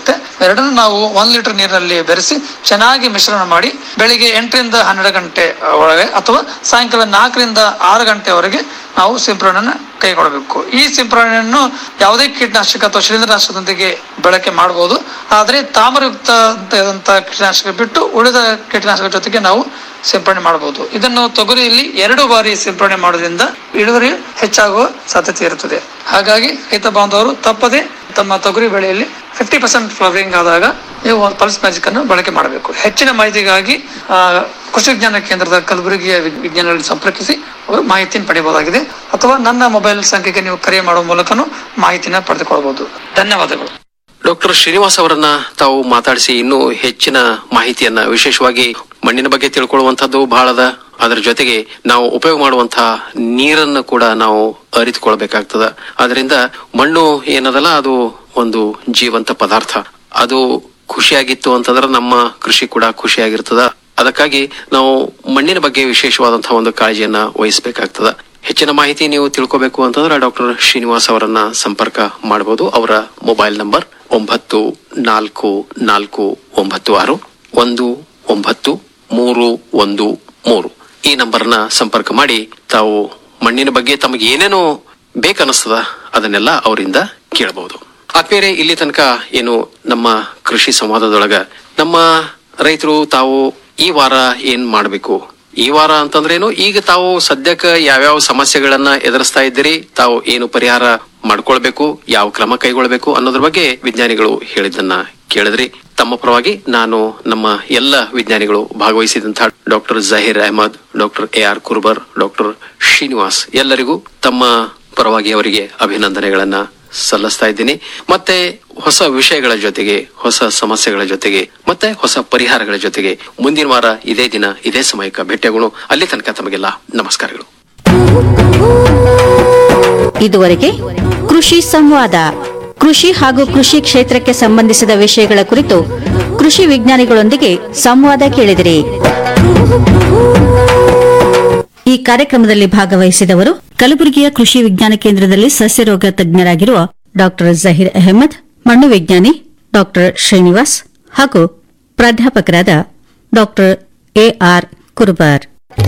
ಎರಡನ್ನು ನಾವು ಒಂದ್ ಲೀಟರ್ ನೀರಿನಲ್ಲಿ ಬೆರೆಸಿ ಚೆನ್ನಾಗಿ ಮಿಶ್ರಣ ಮಾಡಿ ಬೆಳಿಗ್ಗೆ ಎಂಟರಿಂದ ಹನ್ನೆರಡು ಗಂಟೆ ಒಳಗೆ ಅಥವಾ ಸಾಯಂಕಾಲ ನಾಲ್ಕರಿಂದ ಆರು ಗಂಟೆವರೆಗೆ ನಾವು ಸಿಂಪರಣೆಯನ್ನ ಕೈಗೊಳ್ಳಬೇಕು ಈ ಸಿಂಪರಣೆಯನ್ನು ಯಾವುದೇ ಕೀಟನಾಶಕ ಅಥವಾ ಶಿಲೀಂಧ್ರನಾಶಕದೊಂದಿಗೆ ಬಳಕೆ ಮಾಡಬಹುದು ಆದರೆ ತಾಮ್ರಯುಕ್ತ ಅಂತ ಕೀಟನಾಶಕ ಬಿಟ್ಟು ಉಳಿದ ಕೀಟನಾಶಕ ಜೊತೆಗೆ ನಾವು ಸಿಂಪರಣೆ ಮಾಡಬಹುದು ಇದನ್ನು ತೊಗರಿಯಲ್ಲಿ ಎರಡು ಬಾರಿ ಸಿಂಪರಣೆ ಮಾಡೋದ್ರಿಂದ ಇಳುವರಿ ಹೆಚ್ಚಾಗುವ ಸಾಧ್ಯತೆ ಇರುತ್ತದೆ ಹಾಗಾಗಿ ರೈತ ಬಾಂಧವರು ತಪ್ಪದೆ ತಮ್ಮ ತೊಗರಿ ಬೆಳೆಯಲ್ಲಿ ಫಿಫ್ಟಿ ಪರ್ಸೆಂಟ್ ಫ್ಲವರಿಂಗ್ ಆದಾಗ ನೀವು ಪಲ್ಸ್ ಮ್ಯಾಜಿಕ್ ಅನ್ನು ಬಳಕೆ ಮಾಡಬೇಕು ಹೆಚ್ಚಿನ ಮಾಹಿತಿಗಾಗಿ ಆ, ಕೃಷಿ ವಿಜ್ಞಾನ ಕೇಂದ್ರದ ಕಲಬುರಗಿಯ ವಿ- ವಿಜ್ಞಾನಿಗಳನ್ನು ಸಂಪರ್ಕಿಸಿ ಅವರು ಮಾಹಿತಿಯನ್ನು ಪಡೆಯಬಹುದಾಗಿದೆ ಅಥವಾ ನನ್ನ ಮೊಬೈಲ್ ಸಂಖ್ಯೆಗೆ ನೀವು ಕರೆ ಮಾಡುವ ಮೂಲಕನೂ ಮಾಹಿತಿನ ಪಡೆದುಕೊಳ್ಳಬಹುದು ಧನ್ಯವಾದಗಳು ಡಾಕ್ಟರ್ ಶ್ರೀನಿವಾಸ್ ಅವರನ್ನ ತಾವು ಮಾತಾಡಿಸಿ ಇನ್ನೂ ಹೆಚ್ಚಿನ ಮಾಹಿತಿಯನ್ನ ವಿಶೇಷವಾಗಿ ಮಣ್ಣಿನ ಬಗ್ಗೆ ತಿಳ್ಕೊಳ್ಳುವಂತದ್ದು ಬಹಳದ ಅದರ ಜೊತೆಗೆ ನಾವು ಉಪಯೋಗ ಮಾಡುವಂತಹ ನೀರನ್ನು ಕೂಡ ನಾವು ಅರಿತುಕೊಳ್ಬೇಕಾಗ್ತದ ಅದರಿಂದ ಮಣ್ಣು ಏನದಲ್ಲ ಅದು ಒಂದು ಜೀವಂತ ಪದಾರ್ಥ ಅದು ಖುಷಿಯಾಗಿತ್ತು ಅಂತಂದ್ರೆ ನಮ್ಮ ಕೃಷಿ ಕೂಡ ಖುಷಿಯಾಗಿರ್ತದ ಅದಕ್ಕಾಗಿ ನಾವು ಮಣ್ಣಿನ ಬಗ್ಗೆ ವಿಶೇಷವಾದಂತಹ ಒಂದು ಕಾಳಜಿಯನ್ನ ವಹಿಸಬೇಕಾಗ್ತದ ಹೆಚ್ಚಿನ ಮಾಹಿತಿ ನೀವು ತಿಳ್ಕೋಬೇಕು ಅಂತಂದ್ರೆ ಡಾಕ್ಟರ್ ಶ್ರೀನಿವಾಸ್ ಅವರನ್ನ ಸಂಪರ್ಕ ಮಾಡಬಹುದು ಅವರ ಮೊಬೈಲ್ ನಂಬರ್ ಒಂಬತ್ತು ನಾಲ್ಕು ನಾಲ್ಕು ಒಂಬತ್ತು ಆರು ಒಂದು ಒಂಬತ್ತು ಮೂರು ಒಂದು ಮೂರು ಈ ನಂಬರ್ನ ಸಂಪರ್ಕ ಮಾಡಿ ತಾವು ಮಣ್ಣಿನ ಬಗ್ಗೆ ತಮಗೆ ಏನೇನು ಬೇಕನ್ನಿಸ್ತದ ಅದನ್ನೆಲ್ಲ ಅವರಿಂದ ಕೇಳಬಹುದು ಆದ್ಮೇಲೆ ಇಲ್ಲಿ ತನಕ ಏನು ನಮ್ಮ ಕೃಷಿ ಸಂವಾದದೊಳಗ ನಮ್ಮ ರೈತರು ತಾವು ಈ ವಾರ ಏನ್ ಮಾಡ್ಬೇಕು ಈ ವಾರ ಅಂತಂದ್ರೇನು ಈಗ ತಾವು ಸದ್ಯಕ್ಕೆ ಯಾವ್ಯಾವ ಸಮಸ್ಯೆಗಳನ್ನ ಎದುರಿಸ್ತಾ ಇದ್ದೀರಿ ತಾವು ಏನು ಪರಿಹಾರ ಮಾಡ್ಕೊಳ್ಬೇಕು ಯಾವ ಕ್ರಮ ಕೈಗೊಳ್ಬೇಕು ಅನ್ನೋದ್ರ ಬಗ್ಗೆ ವಿಜ್ಞಾನಿಗಳು ಹೇಳಿದ್ದನ್ನ ಕೇಳಿದ್ರಿ ತಮ್ಮ ಪರವಾಗಿ ನಾನು ನಮ್ಮ ಎಲ್ಲ ವಿಜ್ಞಾನಿಗಳು ಭಾಗವಹಿಸಿದಂತಹ doctor Zaheer Ahmed doctor A R Kurbar doctor Srinivas ಎಲ್ಲರಿಗೂ ತಮ್ಮ ಪರವಾಗಿ ಅವರಿಗೆ ಅಭಿನಂದನೆಗಳನ್ನ ಸಲ್ಲಿಸ್ತಾ ಇದ್ದೀನಿ ಮತ್ತೆ ಹೊಸ ವಿಷಯಗಳ ಜೊತೆಗೆ ಹೊಸ ಸಮಸ್ಯೆಗಳ ಜೊತೆಗೆ ಮತ್ತೆ ಹೊಸ ಪರಿಹಾರಗಳ ಜೊತೆಗೆ ಮುಂದಿನ ವಾರ ಇದೇ ದಿನ ಇದೇ ಸಮಯಕ್ಕೆ ಭೇಟಿಯಾಗೋಣ ಅಲ್ಲಿ ತನಕ ತಮಗೆಲ್ಲ ನಮಸ್ಕಾರಗಳು ಇದುವರೆಗೆ ಕೃಷಿ ಸಂವಾದ ಕೃಷಿ ಹಾಗೂ ಕೃಷಿ ಕ್ಷೇತ್ರಕ್ಕೆ ಸಂಬಂಧಿಸಿದ ವಿಷಯಗಳ ಕುರಿತು ಕೃಷಿ ವಿಜ್ಞಾನಿಗಳೊಂದಿಗೆ ಸಂವಾದ ಕೇಳಿದಿರಿ ಈ ಕಾರ್ಯಕ್ರಮದಲ್ಲಿ ಭಾಗವಹಿಸಿದವರು ಕಲಬುರಗಿಯ ಕೃಷಿ ವಿಜ್ಞಾನ ಕೇಂದ್ರದಲ್ಲಿ ಸಸ್ಯರೋಗ ತಜ್ಞರಾಗಿರುವ ಡಾಕ್ಟರ್ ಜಹೀರ್ ಅಹಮದ್ ಮಣ್ಣು ವಿಜ್ಞಾನಿ ಡಾಕ್ಟರ್ ಶ್ರೀನಿವಾಸ್ ಹಾಗೂ ಪ್ರಾಧ್ಯಾಪಕರಾದ ಡಾಕ್ಟರ್ ಎಆರ್ ಕುರ್ಬಾರ್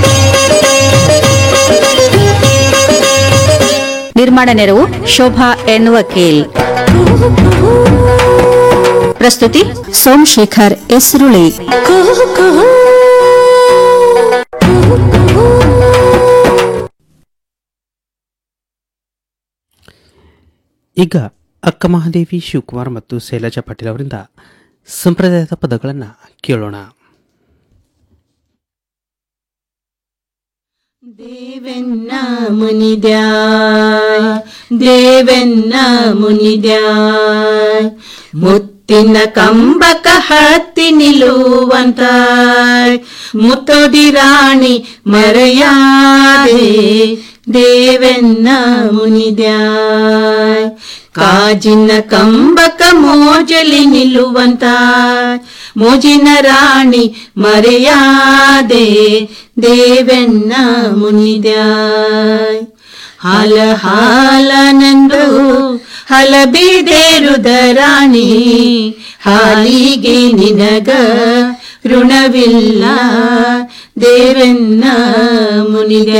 ನಿರ್ಮಾಣ ನೆರವು ಶೋಭಾ ಎನ್ ವಕೀಲ್ ಪ್ರಸ್ತುತಿ ಸೋಮಶೇಖರ್ ಎಸ್ರುಳಿ ಈಗ ಅಕ್ಕ ಮಹಾದೇವಿ ಶಿವಕುಮಾರ್ ಮತ್ತು ಶೈಲಜಾ ಪಾಟೀಲ್ ಅವರಿಂದ ಸಂಪ್ರದಾಯದ ಪದಗಳನ್ನು ಕೇಳೋಣ ದೇವೆನ್ನ ಮುನಿದ್ಯಾಯ್ ದೇವೆನ್ನ ಮುನಿದ್ಯಾಯ್ ಮುತ್ತಿನ ಕಂಬಕ ಹತ್ತಿ ನಿಲ್ಲುವಂತಾಯ್ ಮುತ್ತೋದಿ ರಾಣಿ ಮರೆಯಾದೆ ದೇವೆನ್ನ ಮುನಿದ್ಯಾಯ್ ಕಾಜಿನ ಕಂಬಕ ಮೋಜಲಿ ನಿಲ್ಲುವಂತಾಯ್ ಮೋಜಿನ ರಾಣಿ ಮರೆಯಾದೆ ದೇವೆನ್ನ ಮುನಿದ್ಯಾಯ್ ಹಾಲ ಹಾಲನೆಂದು ಹಲಬಿದೇರುದ ರಾಣಿ ಹಾಲಿಗೆ ನಿನಗ ಋಣವಿಲ್ಲ ದೇವೆನ್ನ ಮುನಿದ್ಯ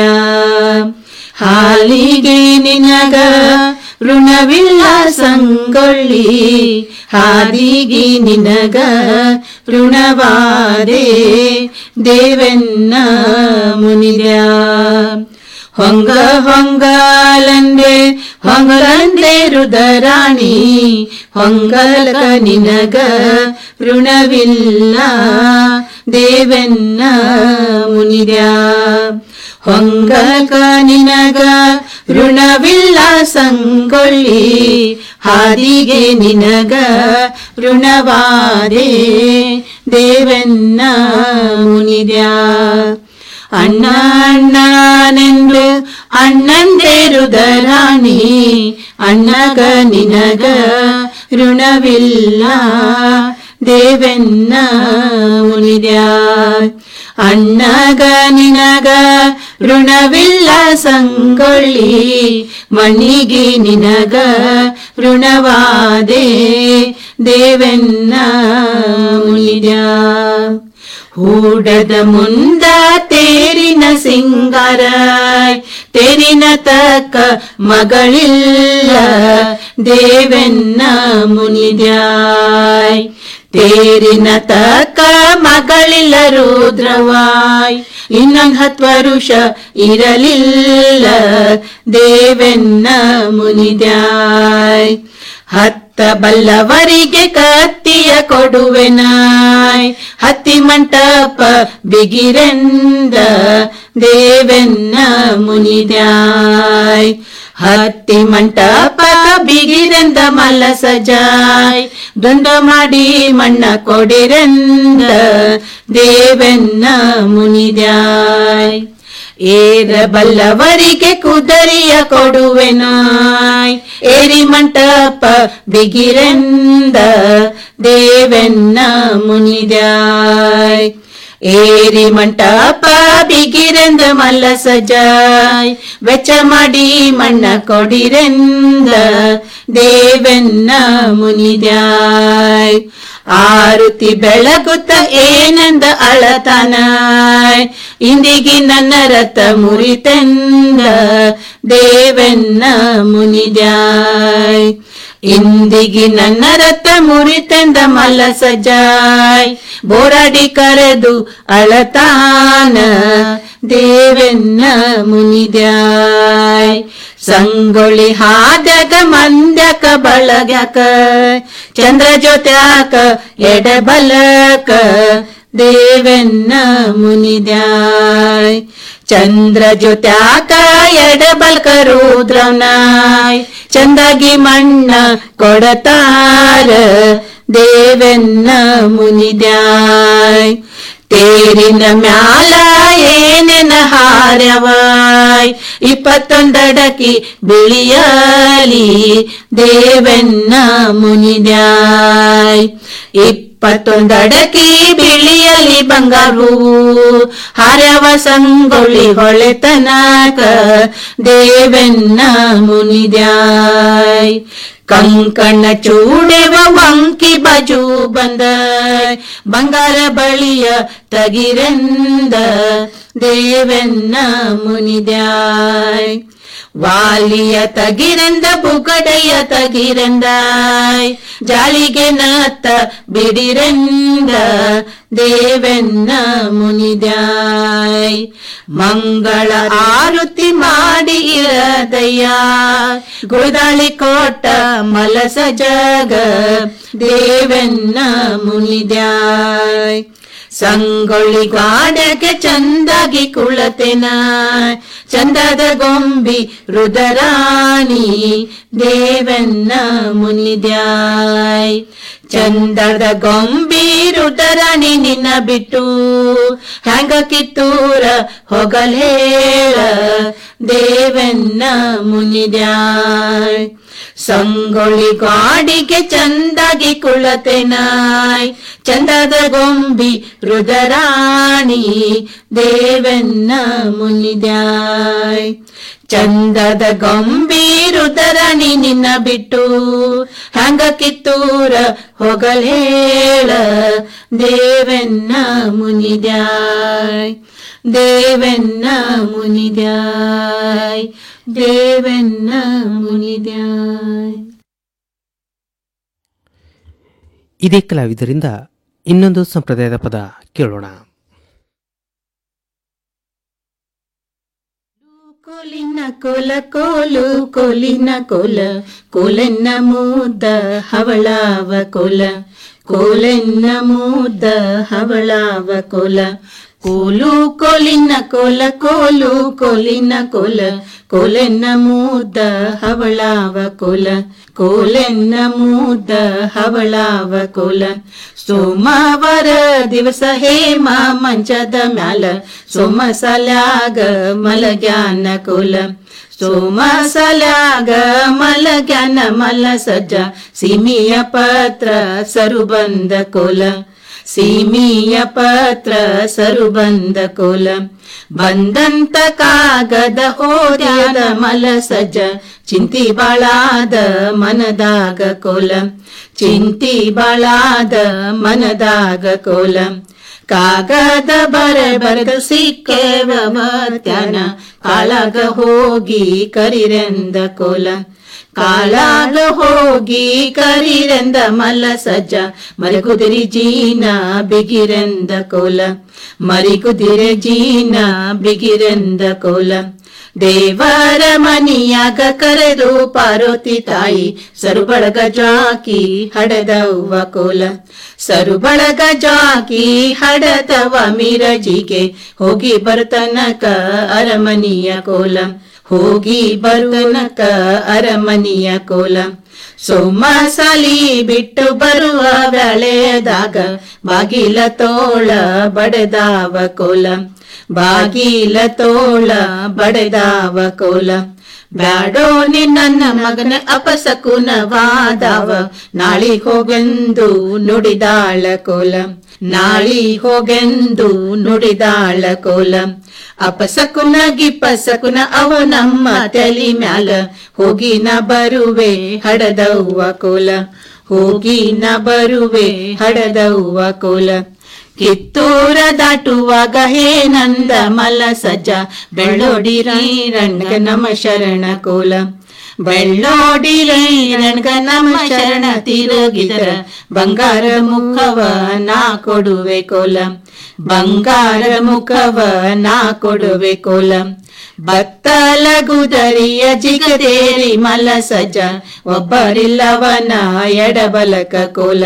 ಹಾಲಿಗೆ ನಿನಗ ಋಣವಿಲ್ಲ ಸಂಗೊಳ್ಳಿ ಹಾದಿಗೆ ನಿನಗ ಋಣವಾದೆ ದೇವೆನ್ನ ಮುನಿದ್ಯ ಹೊಂಗ ಹೊಂಗಲಂದೆ ಹೊಂಗಲಂದೆ ರುದರಾಣಿ ಹೊಂಗಲಕ ನಿನಗ ಋಣವಿಲ್ಲ ದೇವೆನ್ನ ಮುನಿದ್ಯ ಹೊಂಗಕ ನಿನಗ ಋಣವಿಲ್ಲ ಸಂಗೊಳ್ಳಿ ಹಾದಿಗೆ ನಿನಗ ಋಣವಾದೆ ದೇವೆನ್ನ ಮುನಿದ್ಯಾ ಅಣ್ಣ ಅಣ್ಣನೆಂದು ಅಣ್ಣಂದೇರುದ ರಾಣಿ ಅಣ್ಣಗ ನಿನಗ ಋಣವಿಲ್ಲ ದೇವೆನ್ನ ಮುನಿದ್ಯ ಅಣ್ಣಗ ನಿನಗ ಋಣವಿಲ್ಲ ಸಂಗೊಳ್ಳಿ ಮಣ್ಣಿಗೆ ನಿನಗ ಋಣವಾದೆ ದೇವೆನ್ನ ಮುನಿದ್ಯ ಹೂಡದ ಮುಂದ ತೇರಿನ ಸಿಂಗಾರ ತೇರಿನ ತಕ್ಕ ಮಗಳಿಲ್ಲ ದೇವೆನ್ನ ಮುನಿದ್ಯಾಯ್ ತೇರಿನ ತಕ್ಕ ಮಗಳಿಲ್ಲ ರುದ್ರವಾಯ್ ಇನ್ನೊಂದ್ ಹತ್ತು ವರುಷ ಇರಲಿಲ್ಲ ದೇವೆನ್ನ ಮುನಿದ್ಯಾಯ್ ಹತ್ತ ಬಲ್ಲವರಿಗೆ ಕತ್ತಿಯ ಕೊಡುವೆನಾಯ್ ಹತ್ತಿ ಮಂಟಪ ಬಿಗಿರೆಂದ ದೇವೆನ್ನ ಮುನಿದ್ಯಾಯ್ ಹತ್ತಿ ಮಂಟಪ ಬಿಗಿರೆಂದ ಮಲ್ಲ ಸಜಾಯ್ ದ್ವಂದ್ವ ಮಾಡಿ ಮಣ್ಣ ಕೊಡಿರೆಂದ ದೇವೆನ್ನ ಮುನಿದ್ಯಾಯ್ ಏರ ಬಲ್ಲವರಿಗೆ ಕುದರಿಯ ಕೊಡುವೆನಾಯ್ ಏರಿ ಮಂಟಪ ಬಿಗಿರೆಂದ ದೇವೆನ್ನ ಮುನಿದ್ಯಾಯ್ ಏರಿ ಮಂಟಪ ಬಿಗಿರೆಂದ ಮಲ್ಲ ಸಜಾಯ್ ವೆಚ್ಚ ಮಾಡಿ ಮಣ್ಣ ಕೊಡಿರೆಂದ ದೇವೆನ್ನ ಮುನಿದ್ಯಾಯ್ ಆರುತಿ ಬೆಳಗುತ್ತ ಏನಂದ ಅಳತನಾಯ್ ಇಂದಿಗಿ ನನ್ನ ರಥ ಮುರಿತೆಂದ ದೇವೆನ್ನ ಮುನಿದ್ಯಾಯ್ ಇಂದಿಗಿ ನನ್ನ ರಥ ಮುರಿತೆಂದ ಮಲ್ಲ ಸಜಾಯ್ ಬೋರಾಡಿ ಕರೆದು ಅಳತಾನ ದೇವೆನ್ನ ಮುನಿದ್ಯಾಯ್ ಸಂಗೊಳ್ಳಿ ಹಾದ್ಯಾಗ ಮಂದ್ಯಾಕ ಬಳಗ್ಯಾಕ ಚಂದ್ರ ಜೊತ್ಯಾಕ ಎಡಬಲಕ ದೇವೆನ್ನ ಮುನಿದ್ಯಾಯ್ ಚಂದ್ರ ಜೊತ್ಯಾಕ ಎಡಬಲ್ಕ ರುದ್ರನಾಯ್ ಚಂದಾಗಿ ಮಣ್ಣ ಕೊಡತಾರ ದೇವೆನ್ನ ಮುನಿದ್ಯಾಯ್ ತೇರಿನ ಮ್ಯಾಲ ಏನೆನ ಹಾರವಾಯ್ ಇಪ್ಪತ್ತೊಂದಡಕಿ ಬಿಳಿಯಲಿ ದೇವೆನ್ನ ಮುನಿದ್ಯಾಯ್ ಇಪ್ಪತ್ತೊಂದಡಕಿ ಬಿಳಿಯಲಿ ಬಂಗಾರು ಹಾರವ ಸಂಗೊಳ್ಳಿ ಹೊಳೆತನಕ ದೇವೆನ್ನ ಮುನಿದ್ಯಾಯ್ ಕಂಕಣ ಚೂಡೆವ ವಂಕಿ ಬಜು ಬಂದ ಬಂಗಾರ ಬಳಿಯ ತಗಿರೆಂದ ದೇವೆನ್ನ ಮುನಿದ್ಯಾಯ್ ವಾಲಿಯ ತಗಿರೆಂದ ಬುಗಡೆಯ ತಗಿರೆಂದಾಯ್ ಜಾಳಿಗೆ ನಾತ ಬಿಡಿರೆಂದ ದೇವೆನ್ನ ಮುನಿದ್ಯಾಯ್ ಮಂಗಳ ಆರುತಿ ಮಾಡಿ ಇರದಯ್ಯ ಗುಳದಾಳಿ ಕೋಟ ಮಲಸ ಜಗ ದೇವೆನ್ನ ಮುನಿದ್ಯಾಯ್ ಸಂಗೊಳ್ಳಿ ಗಾಡಗೆ ಚಂದಾಗಿ ಕುಳತೆನ ಚಂದದ ಗೊಂಬಿ ರುದರಾಣಿ ದೇವೆನ್ನ ಮುನಿದ್ಯಾಯ್ ಚಂದದ ಗೊಂಬಿ ರುದರಾಣಿ ನಿನ್ನ ಬಿಟ್ಟು ಹ್ಯಾಂಗ ಕಿತ್ತೂರ ಹೊಗಲೇಳ ದೇವೆನ್ನ ಮುನಿದ್ಯಾಯ್ ಸಂಗೊಳ್ಳಿ ಗಾಡಿಗೆ ಚಂದಾಗಿ ಕುಳತೆನಾಯ್ ಚಂದದ ಗೊಂಬಿ ರುದರಾಣಿ ದೇವೆನ್ನ ಮುನಿದ್ಯಾಯ್ ಚಂದದ ಗೊಂಬಿ ರುದರಾಣಿ ನಿನ್ನ ಬಿಟ್ಟು ಹಂಗ ಕಿತ್ತೂರ ಹೊಗಲೇಳ ದೇವೆನ್ನ ಮುನಿದ್ಯಾಯ್ ದೇವೆನ್ನ ಮುನಿದ್ಯಾಯ್ ದೇವೆನ್ನ ಮುನಿದ್ಯಾಯ್ ಇದೇ ಕಲಾವಿದರಿಂದ ಇನ್ನೊಂದು ಸಂಪ್ರದಾಯದ ಪದ ಕೇಳೋಣ ಕೋಲಿನ ಕೋಲ ಕೋಲು ಕೋಲಿನ ಕೋಲ ಕೋಲೆನ್ನ ಮುದ್ದ ಹವಳಾವ ಕೋಲ ಕೋಲೆನ್ನ ಮುದ್ದ ಹವಳಾವ ಕೋಲ ಕೋಲು ಕೋಲಿನ ಕೋಲ ಕೋಲು ಕೋಲಿನ ಕೋಲ ಕೋಲೆನ್ನ ಮುದ್ದ ಹವಳಾವ ಕೋಲ ಕೋಲೆನ್ನ ಮುದ್ದ ಹವಳಾವ ಕೋಲ ಸೋಮವಾರ ದಿವಸ ಹೇಮ ಮಂಚದ ಮ್ಯಾಲ ಸೋಮಸಲ್ಯಾಗ ಮಲಗ್ಯಾನ ಕೋಲ ಸೋಮಸಲ್ಯಾಗ ಮಲಗ್ಯಾನ ಮಲ ಸಜ್ಜ ಸಿಮಿಯ ಪತ್ರ ಸರುಬಂದ ಕೋಲ ಸೀಮಿಯ ಪತ್ರ ಸರುಬಂದ ಕೋಲ ಬಂದಂತ ಕಾಗದ ಓದ್ಯಾದ ಮಲ ಸಜ್ಜ ಚಿಂತಿ ಬಾಳಾದ ಮನದಾಗ ಕೋಲ ಚಿಂತಿ ಬಾಳಾದ ಮನದಾಗ ಕೋಲ ಕಾಗದ ಬರ ಬರೆದ ಸಿಕ್ಕೇವ ಮತ್ಯಾನ ಕಾಳಾಗ ಹೋಗಿ ಕರಿರೆಂದ ಕೋಲ ಕಾಳಾಗ ಹೋಗಿ ಕರಿರೆಂದ ಮಲ್ಲ ಸಜ್ಜ ಮರಿಗುದಿರಿ ಜೀನ ಬಿಗಿರೆಂದ ಕೋಲ ಮರಿಗುದಿರೆ ಜೀನ ಬಿಗಿರೆಂದ ಕೋಲ ದೇವರ ಮನಿಯಾಗ ಕರೆದು ಪಾರ್ವತಿ ತಾಯಿ ಸರುಬಳಗ ಜಾಕಿ ಹಡದವ್ವ ಕೋಲ ಸರುಬಳಗ ಜಾಕಿ ಹಡದವ ಮಿರಜಿಗೆ ಹೋಗಿ ಬರ್ತನಕ ಅರಮನಿಯ ಕೋಲ ಹೋಗಿ ಬರ್ತನಕ ಅರಮನಿಯ ಕೋಲ ಸೋಮಸಾಲಿ ಬಿಟ್ಟು ಬರುವ ವೇಳೆದಾಗ ಬಾಗಿಲ ತೋಳ ಬಡದಾವ ಕೋಲ ಬಾಗಿಲ ತೋಳ ಬಡದಾವ ಕೋಲ ಬ್ಯಾಡೋ ನಿನ್ನ ಮಗನ ಅಪಸಕುನವಾದವ ನಾಳಿ ಹೋಗೆಂದು ನುಡಿದಾಳ ಕೋಲ ನಾಳಿ ಹೋಗೆಂದು ನುಡಿದಾಳ ಕೋಲ ಅಪಸಕುನ ಗಿಪಸಕುನ ಅವ ನಮ್ಮ ತಲಿ ಮ್ಯಾಲ ಹೋಗಿ ನ ಬರುವೆ ಹಡದವ್ವ ಕೋಲ ಹೋಗಿ ನ ಬರುವೆ ಹಡದವ್ವ ಕೋಲ ಕಿತ್ತೂರ ದಾಟುವಾಗ ಹೇ ನಂದ ಮಲ ಸಜ್ಜ ಬೆಳ್ಳೋಡಿ ರಣ್ಗ ನಮ ಶರಣ ಕೋಲ ಬೆಳ್ಳೋಡಿ ರಣ್ಗ ನಮ ಶರಣ ತಿರುಗಿದರ ಬಂಗಾರ ಮುಖವ ನಾ ಕೊಡುವೆ ಕೋಲ ಬಂಗಾರ ಮುಖವ ನಾ ಕೊಡುವೆ ಕೋಲ ಬತ್ತಲ ಗುದರಿಯ ಜಿಗದೇರಿ ಮಲ ಸಜ್ಜ ಒಬ್ಬರಿಲ್ಲವನ ಎಡಬಲಕ ಕೋಲ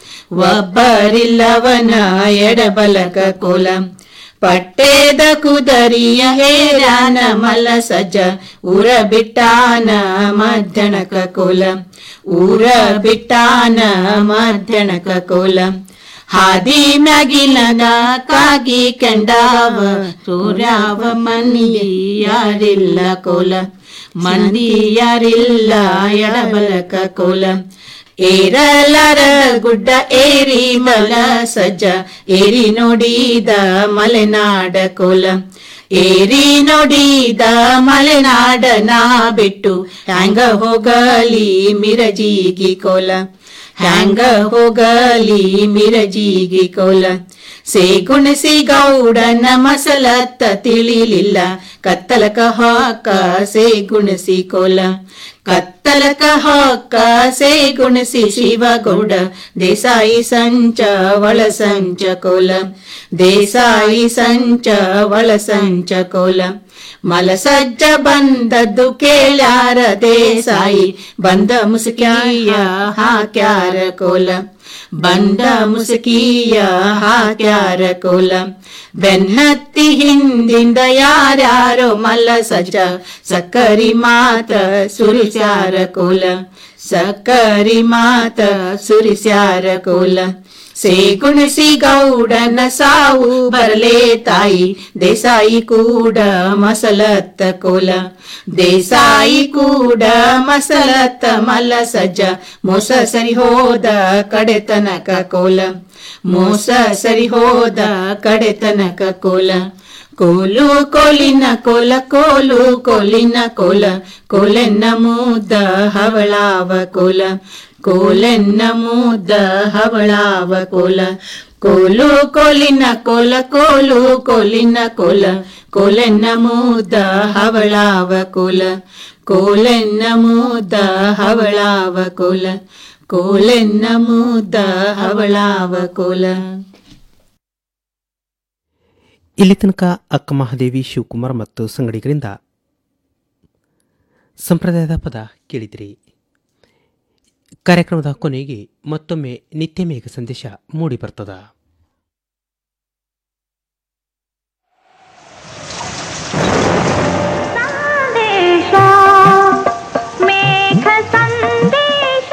ಒಬ್ಬರಿಲ್ಲವನ ಎಡಬಲಕ ಕೋಲ ಪಟ್ಟೇದ ಕುದರಿಯ ಹೇರಾನ ಮಲ್ಲ ಸಜ್ಜ ಊರ ಬಿಟ್ಟಾನ ಮಧ್ಯಾಹ್ನಕ ಕೋಲ ಊರ ಬಿಟ್ಟಾನ ಮಧ್ಯಾಹ್ನಕ ಕೋಲ ಹಾದಿ ಮ್ಯಾಗಿಲನ ಕಾಗಿ ಕೆಂಡಾವ ಸೂರ್ಯಾವ ಮನಿ ಯಾರಿಲ್ಲ ಕೋಲ ಮಂದಿ ಯಾರಿಲ್ಲ ಎಡಬಲಕ ಕೋಲ ಏರಲಾರ ಗುಡ್ಡ ಏರಿ ಮಲ ಸಜ್ಜ ಏರಿ ನೋಡಿದ ಮಲೆನಾಡ ಕೋಲ ಏರಿ ನೋಡಿದ ಮಲೆನಾಡ ನಾ ಬಿಟ್ಟು ಹ್ಯಾಂಗ ಹೋಗಲಿ ಮಿರಜಿಗಿ ಕೋಲ ಹ್ಯಾಂಗ ಹೋಗಲಿ ಮಿರಜಿಗಿ ಕೋಲ ಸೇಗುಣಸಿ ಗೌಡನ ಮಸಲತ್ತ ತಿಳಿಲಿಲ್ಲ ಕತ್ತಲಕ ಹಾಕ ಸೇಗುಣಸಿ ಕೋಲ ಕತ್ತಲಕ ಹಾಕ ಸೇಗುಣಸಿ ಶಿವಗೌಡ ದೇಸಾಯಿ ಸಂಚ ಒಳ ಸಂಚ ಕೋಲ ದೇಸಾಯಿ ಸಂಚ ಒಳ ಸಂಚ ಕೋಲ ಮಲಸಜ್ಜ ಬಂದದ್ದು ಕೇಳ್ಯಾರ ದೇಸಾಯಿ ಬಂದ ಮುಸುಕಿಯ ಹಾಕ್ಯಾರ ಕೋಲ ಬಂದ ಮುಸುಕಿಯ ಹಾಕ್ಯಾರ ಕೋಲ ಬೆನ್ನತ್ತಿ ಹಿಂದಿಂದ ಯಾರ್ಯಾರೋ ಮಲ್ಲ ಸಜ್ಜ ಸಕ್ಕರಿ ಮಾತ ಸುರಿಸ್ಯಾರ ಕೋಲ ಸಕ್ಕರಿ ಮಾತ ಸುರಿಸ್ಯಾರ ಕೋಲ ಸೇಗುಣಸಿ ಗೌಡನ ಸಾವು ಬರಲೇ ತಾಯಿ ದೇಸಾಯಿ ಕೂಡ ಮಸಲತ್ತ ಕೋಲ ದೇಸಾಯಿ ಕೂಡ ಮಸಲತ್ತ ಮಲ್ಲ ಸಜ್ಜ ಮೋಸ ಸರಿ ಹೋದ ಕಡೆತನಕ ಕೋಲ ಮೋಸ ಸರಿ ಹೋದ ಕಡೆತನಕ ಕೋಲ ಕೋಲು ಕೋಲಿನ ಕೋಲ ಕೋಲು ಕೋಲಿನ ಕೋಲ ಕೋಲೆನ್ನ ಮುದ್ದ ಹವಳಾವ ಕೋಲ ಕೋಲೆನ್ನ ಮುದ್ದ ಹವಳಾವ ಕೋಲ ಕೋಲು ಕೋಲಿನ ಕೋಲ ಕೋಲು ಕೋಲಿನ ಕೋಲ ಕೋಲೆನ್ನ ಮುದ್ದ ಹವಳಾವ ಕೋಲ ಕೋಲೆನ್ನ ಮುದ್ದ ಹವಳಾವ ಕೋಲ ಕೋಲೆನ್ನ ಮುದ್ದ ಹವಳಾವ ಕೋಲ ಇಲ್ಲಿ ತನಕ ಅಕ್ಕ ಮಹಾದೇವಿ ಶಿವಕುಮಾರ್ ಮತ್ತು ಸಂಗಡಿಗರಿಂದ ಸಂಪ್ರದಾಯದ ಪದ ಕೇಳಿದಿರಿ ಕಾರ್ಯಕ್ರಮದ ಕೊನೆಗೆ ಮತ್ತೊಮ್ಮೆ ನಿತ್ಯ ಮೇಘ ಸಂದೇಶ ಮೂಡಿ ಬರ್ತದ ಸಂದೇಶ ಮೇಘ ಸಂದೇಶ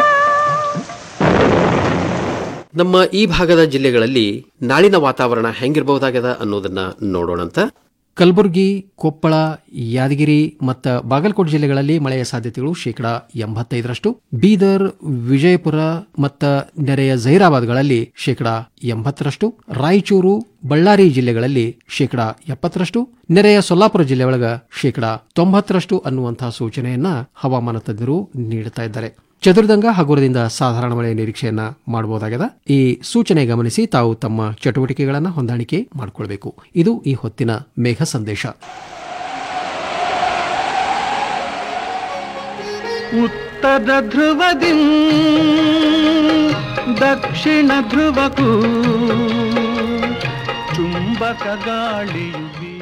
ನಮ್ಮ ಈ ಭಾಗದ ಜಿಲ್ಲೆಗಳಲ್ಲಿ ನಾಳಿನ ವಾತಾವರಣ ಹೆಂಗಿರಬಹುದಾಗ್ಯದ ಅನ್ನೋದನ್ನ ನೋಡೋಣಂತ ಕಲಬುರಗಿ ಕೊಪ್ಪಳ ಯಾದಗಿರಿ ಮತ್ತು ಬಾಗಲಕೋಟೆ ಜಿಲ್ಲೆಗಳಲ್ಲಿ ಮಳೆಯ ಸಾಧ್ಯತೆಗಳು ಶೇಕಡಾ ಎಂಬತ್ತೈದರಷ್ಟು ಬೀದರ್ ವಿಜಯಪುರ ಮತ್ತು ನೆರೆಯ ಜೈರಾಬಾದ್ಗಳಲ್ಲಿ ಶೇಕಡಾ ಎಂಬತ್ತರಷ್ಟು ರಾಯಚೂರು ಬಳ್ಳಾರಿ ಜಿಲ್ಲೆಗಳಲ್ಲಿ ಶೇಕಡಾ ಎಪ್ಪತ್ತರಷ್ಟು ನೆರೆಯ ಸೊಲ್ಲಾಪುರ ಜಿಲ್ಲೆ ಒಳಗ ಶೇಕಡಾ ತೊಂಬತ್ತರಷ್ಟು ಅನ್ನುವಂತಹ ಸೂಚನೆಯನ್ನ ಹವಾಮಾನ ತಜ್ಞರು ನೀಡುತ್ತಾ ಇದ್ದಾರೆ ಚದುರ್ದಂಗ ಹಗುರದಿಂದ ಸಾಧಾರಣ ಮಳೆಯ ನಿರೀಕ್ಷೆಯನ್ನ ಮಾಡಬಹುದಾಗಿದೆ ಈ ಸೂಚನೆ ಗಮನಿಸಿ ತಾವು ತಮ್ಮ ಚಟುವಟಿಕೆಗಳನ್ನು ಹೊಂದಾಣಿಕೆ ಮಾಡಿಕೊಳ್ಬೇಕು ಇದು ಈ ಹೊತ್ತಿನ ಮೇಘ ಸಂದೇಶ ಉತ್ತರ ಧ್ರುವದಿ ದಕ್ಷಿಣ ಧ್ರುವಕ್ಕೂ ಚುಂಬಕ ಗಾಳಿಯು ಬೀಸುತ್ತಿದೆ.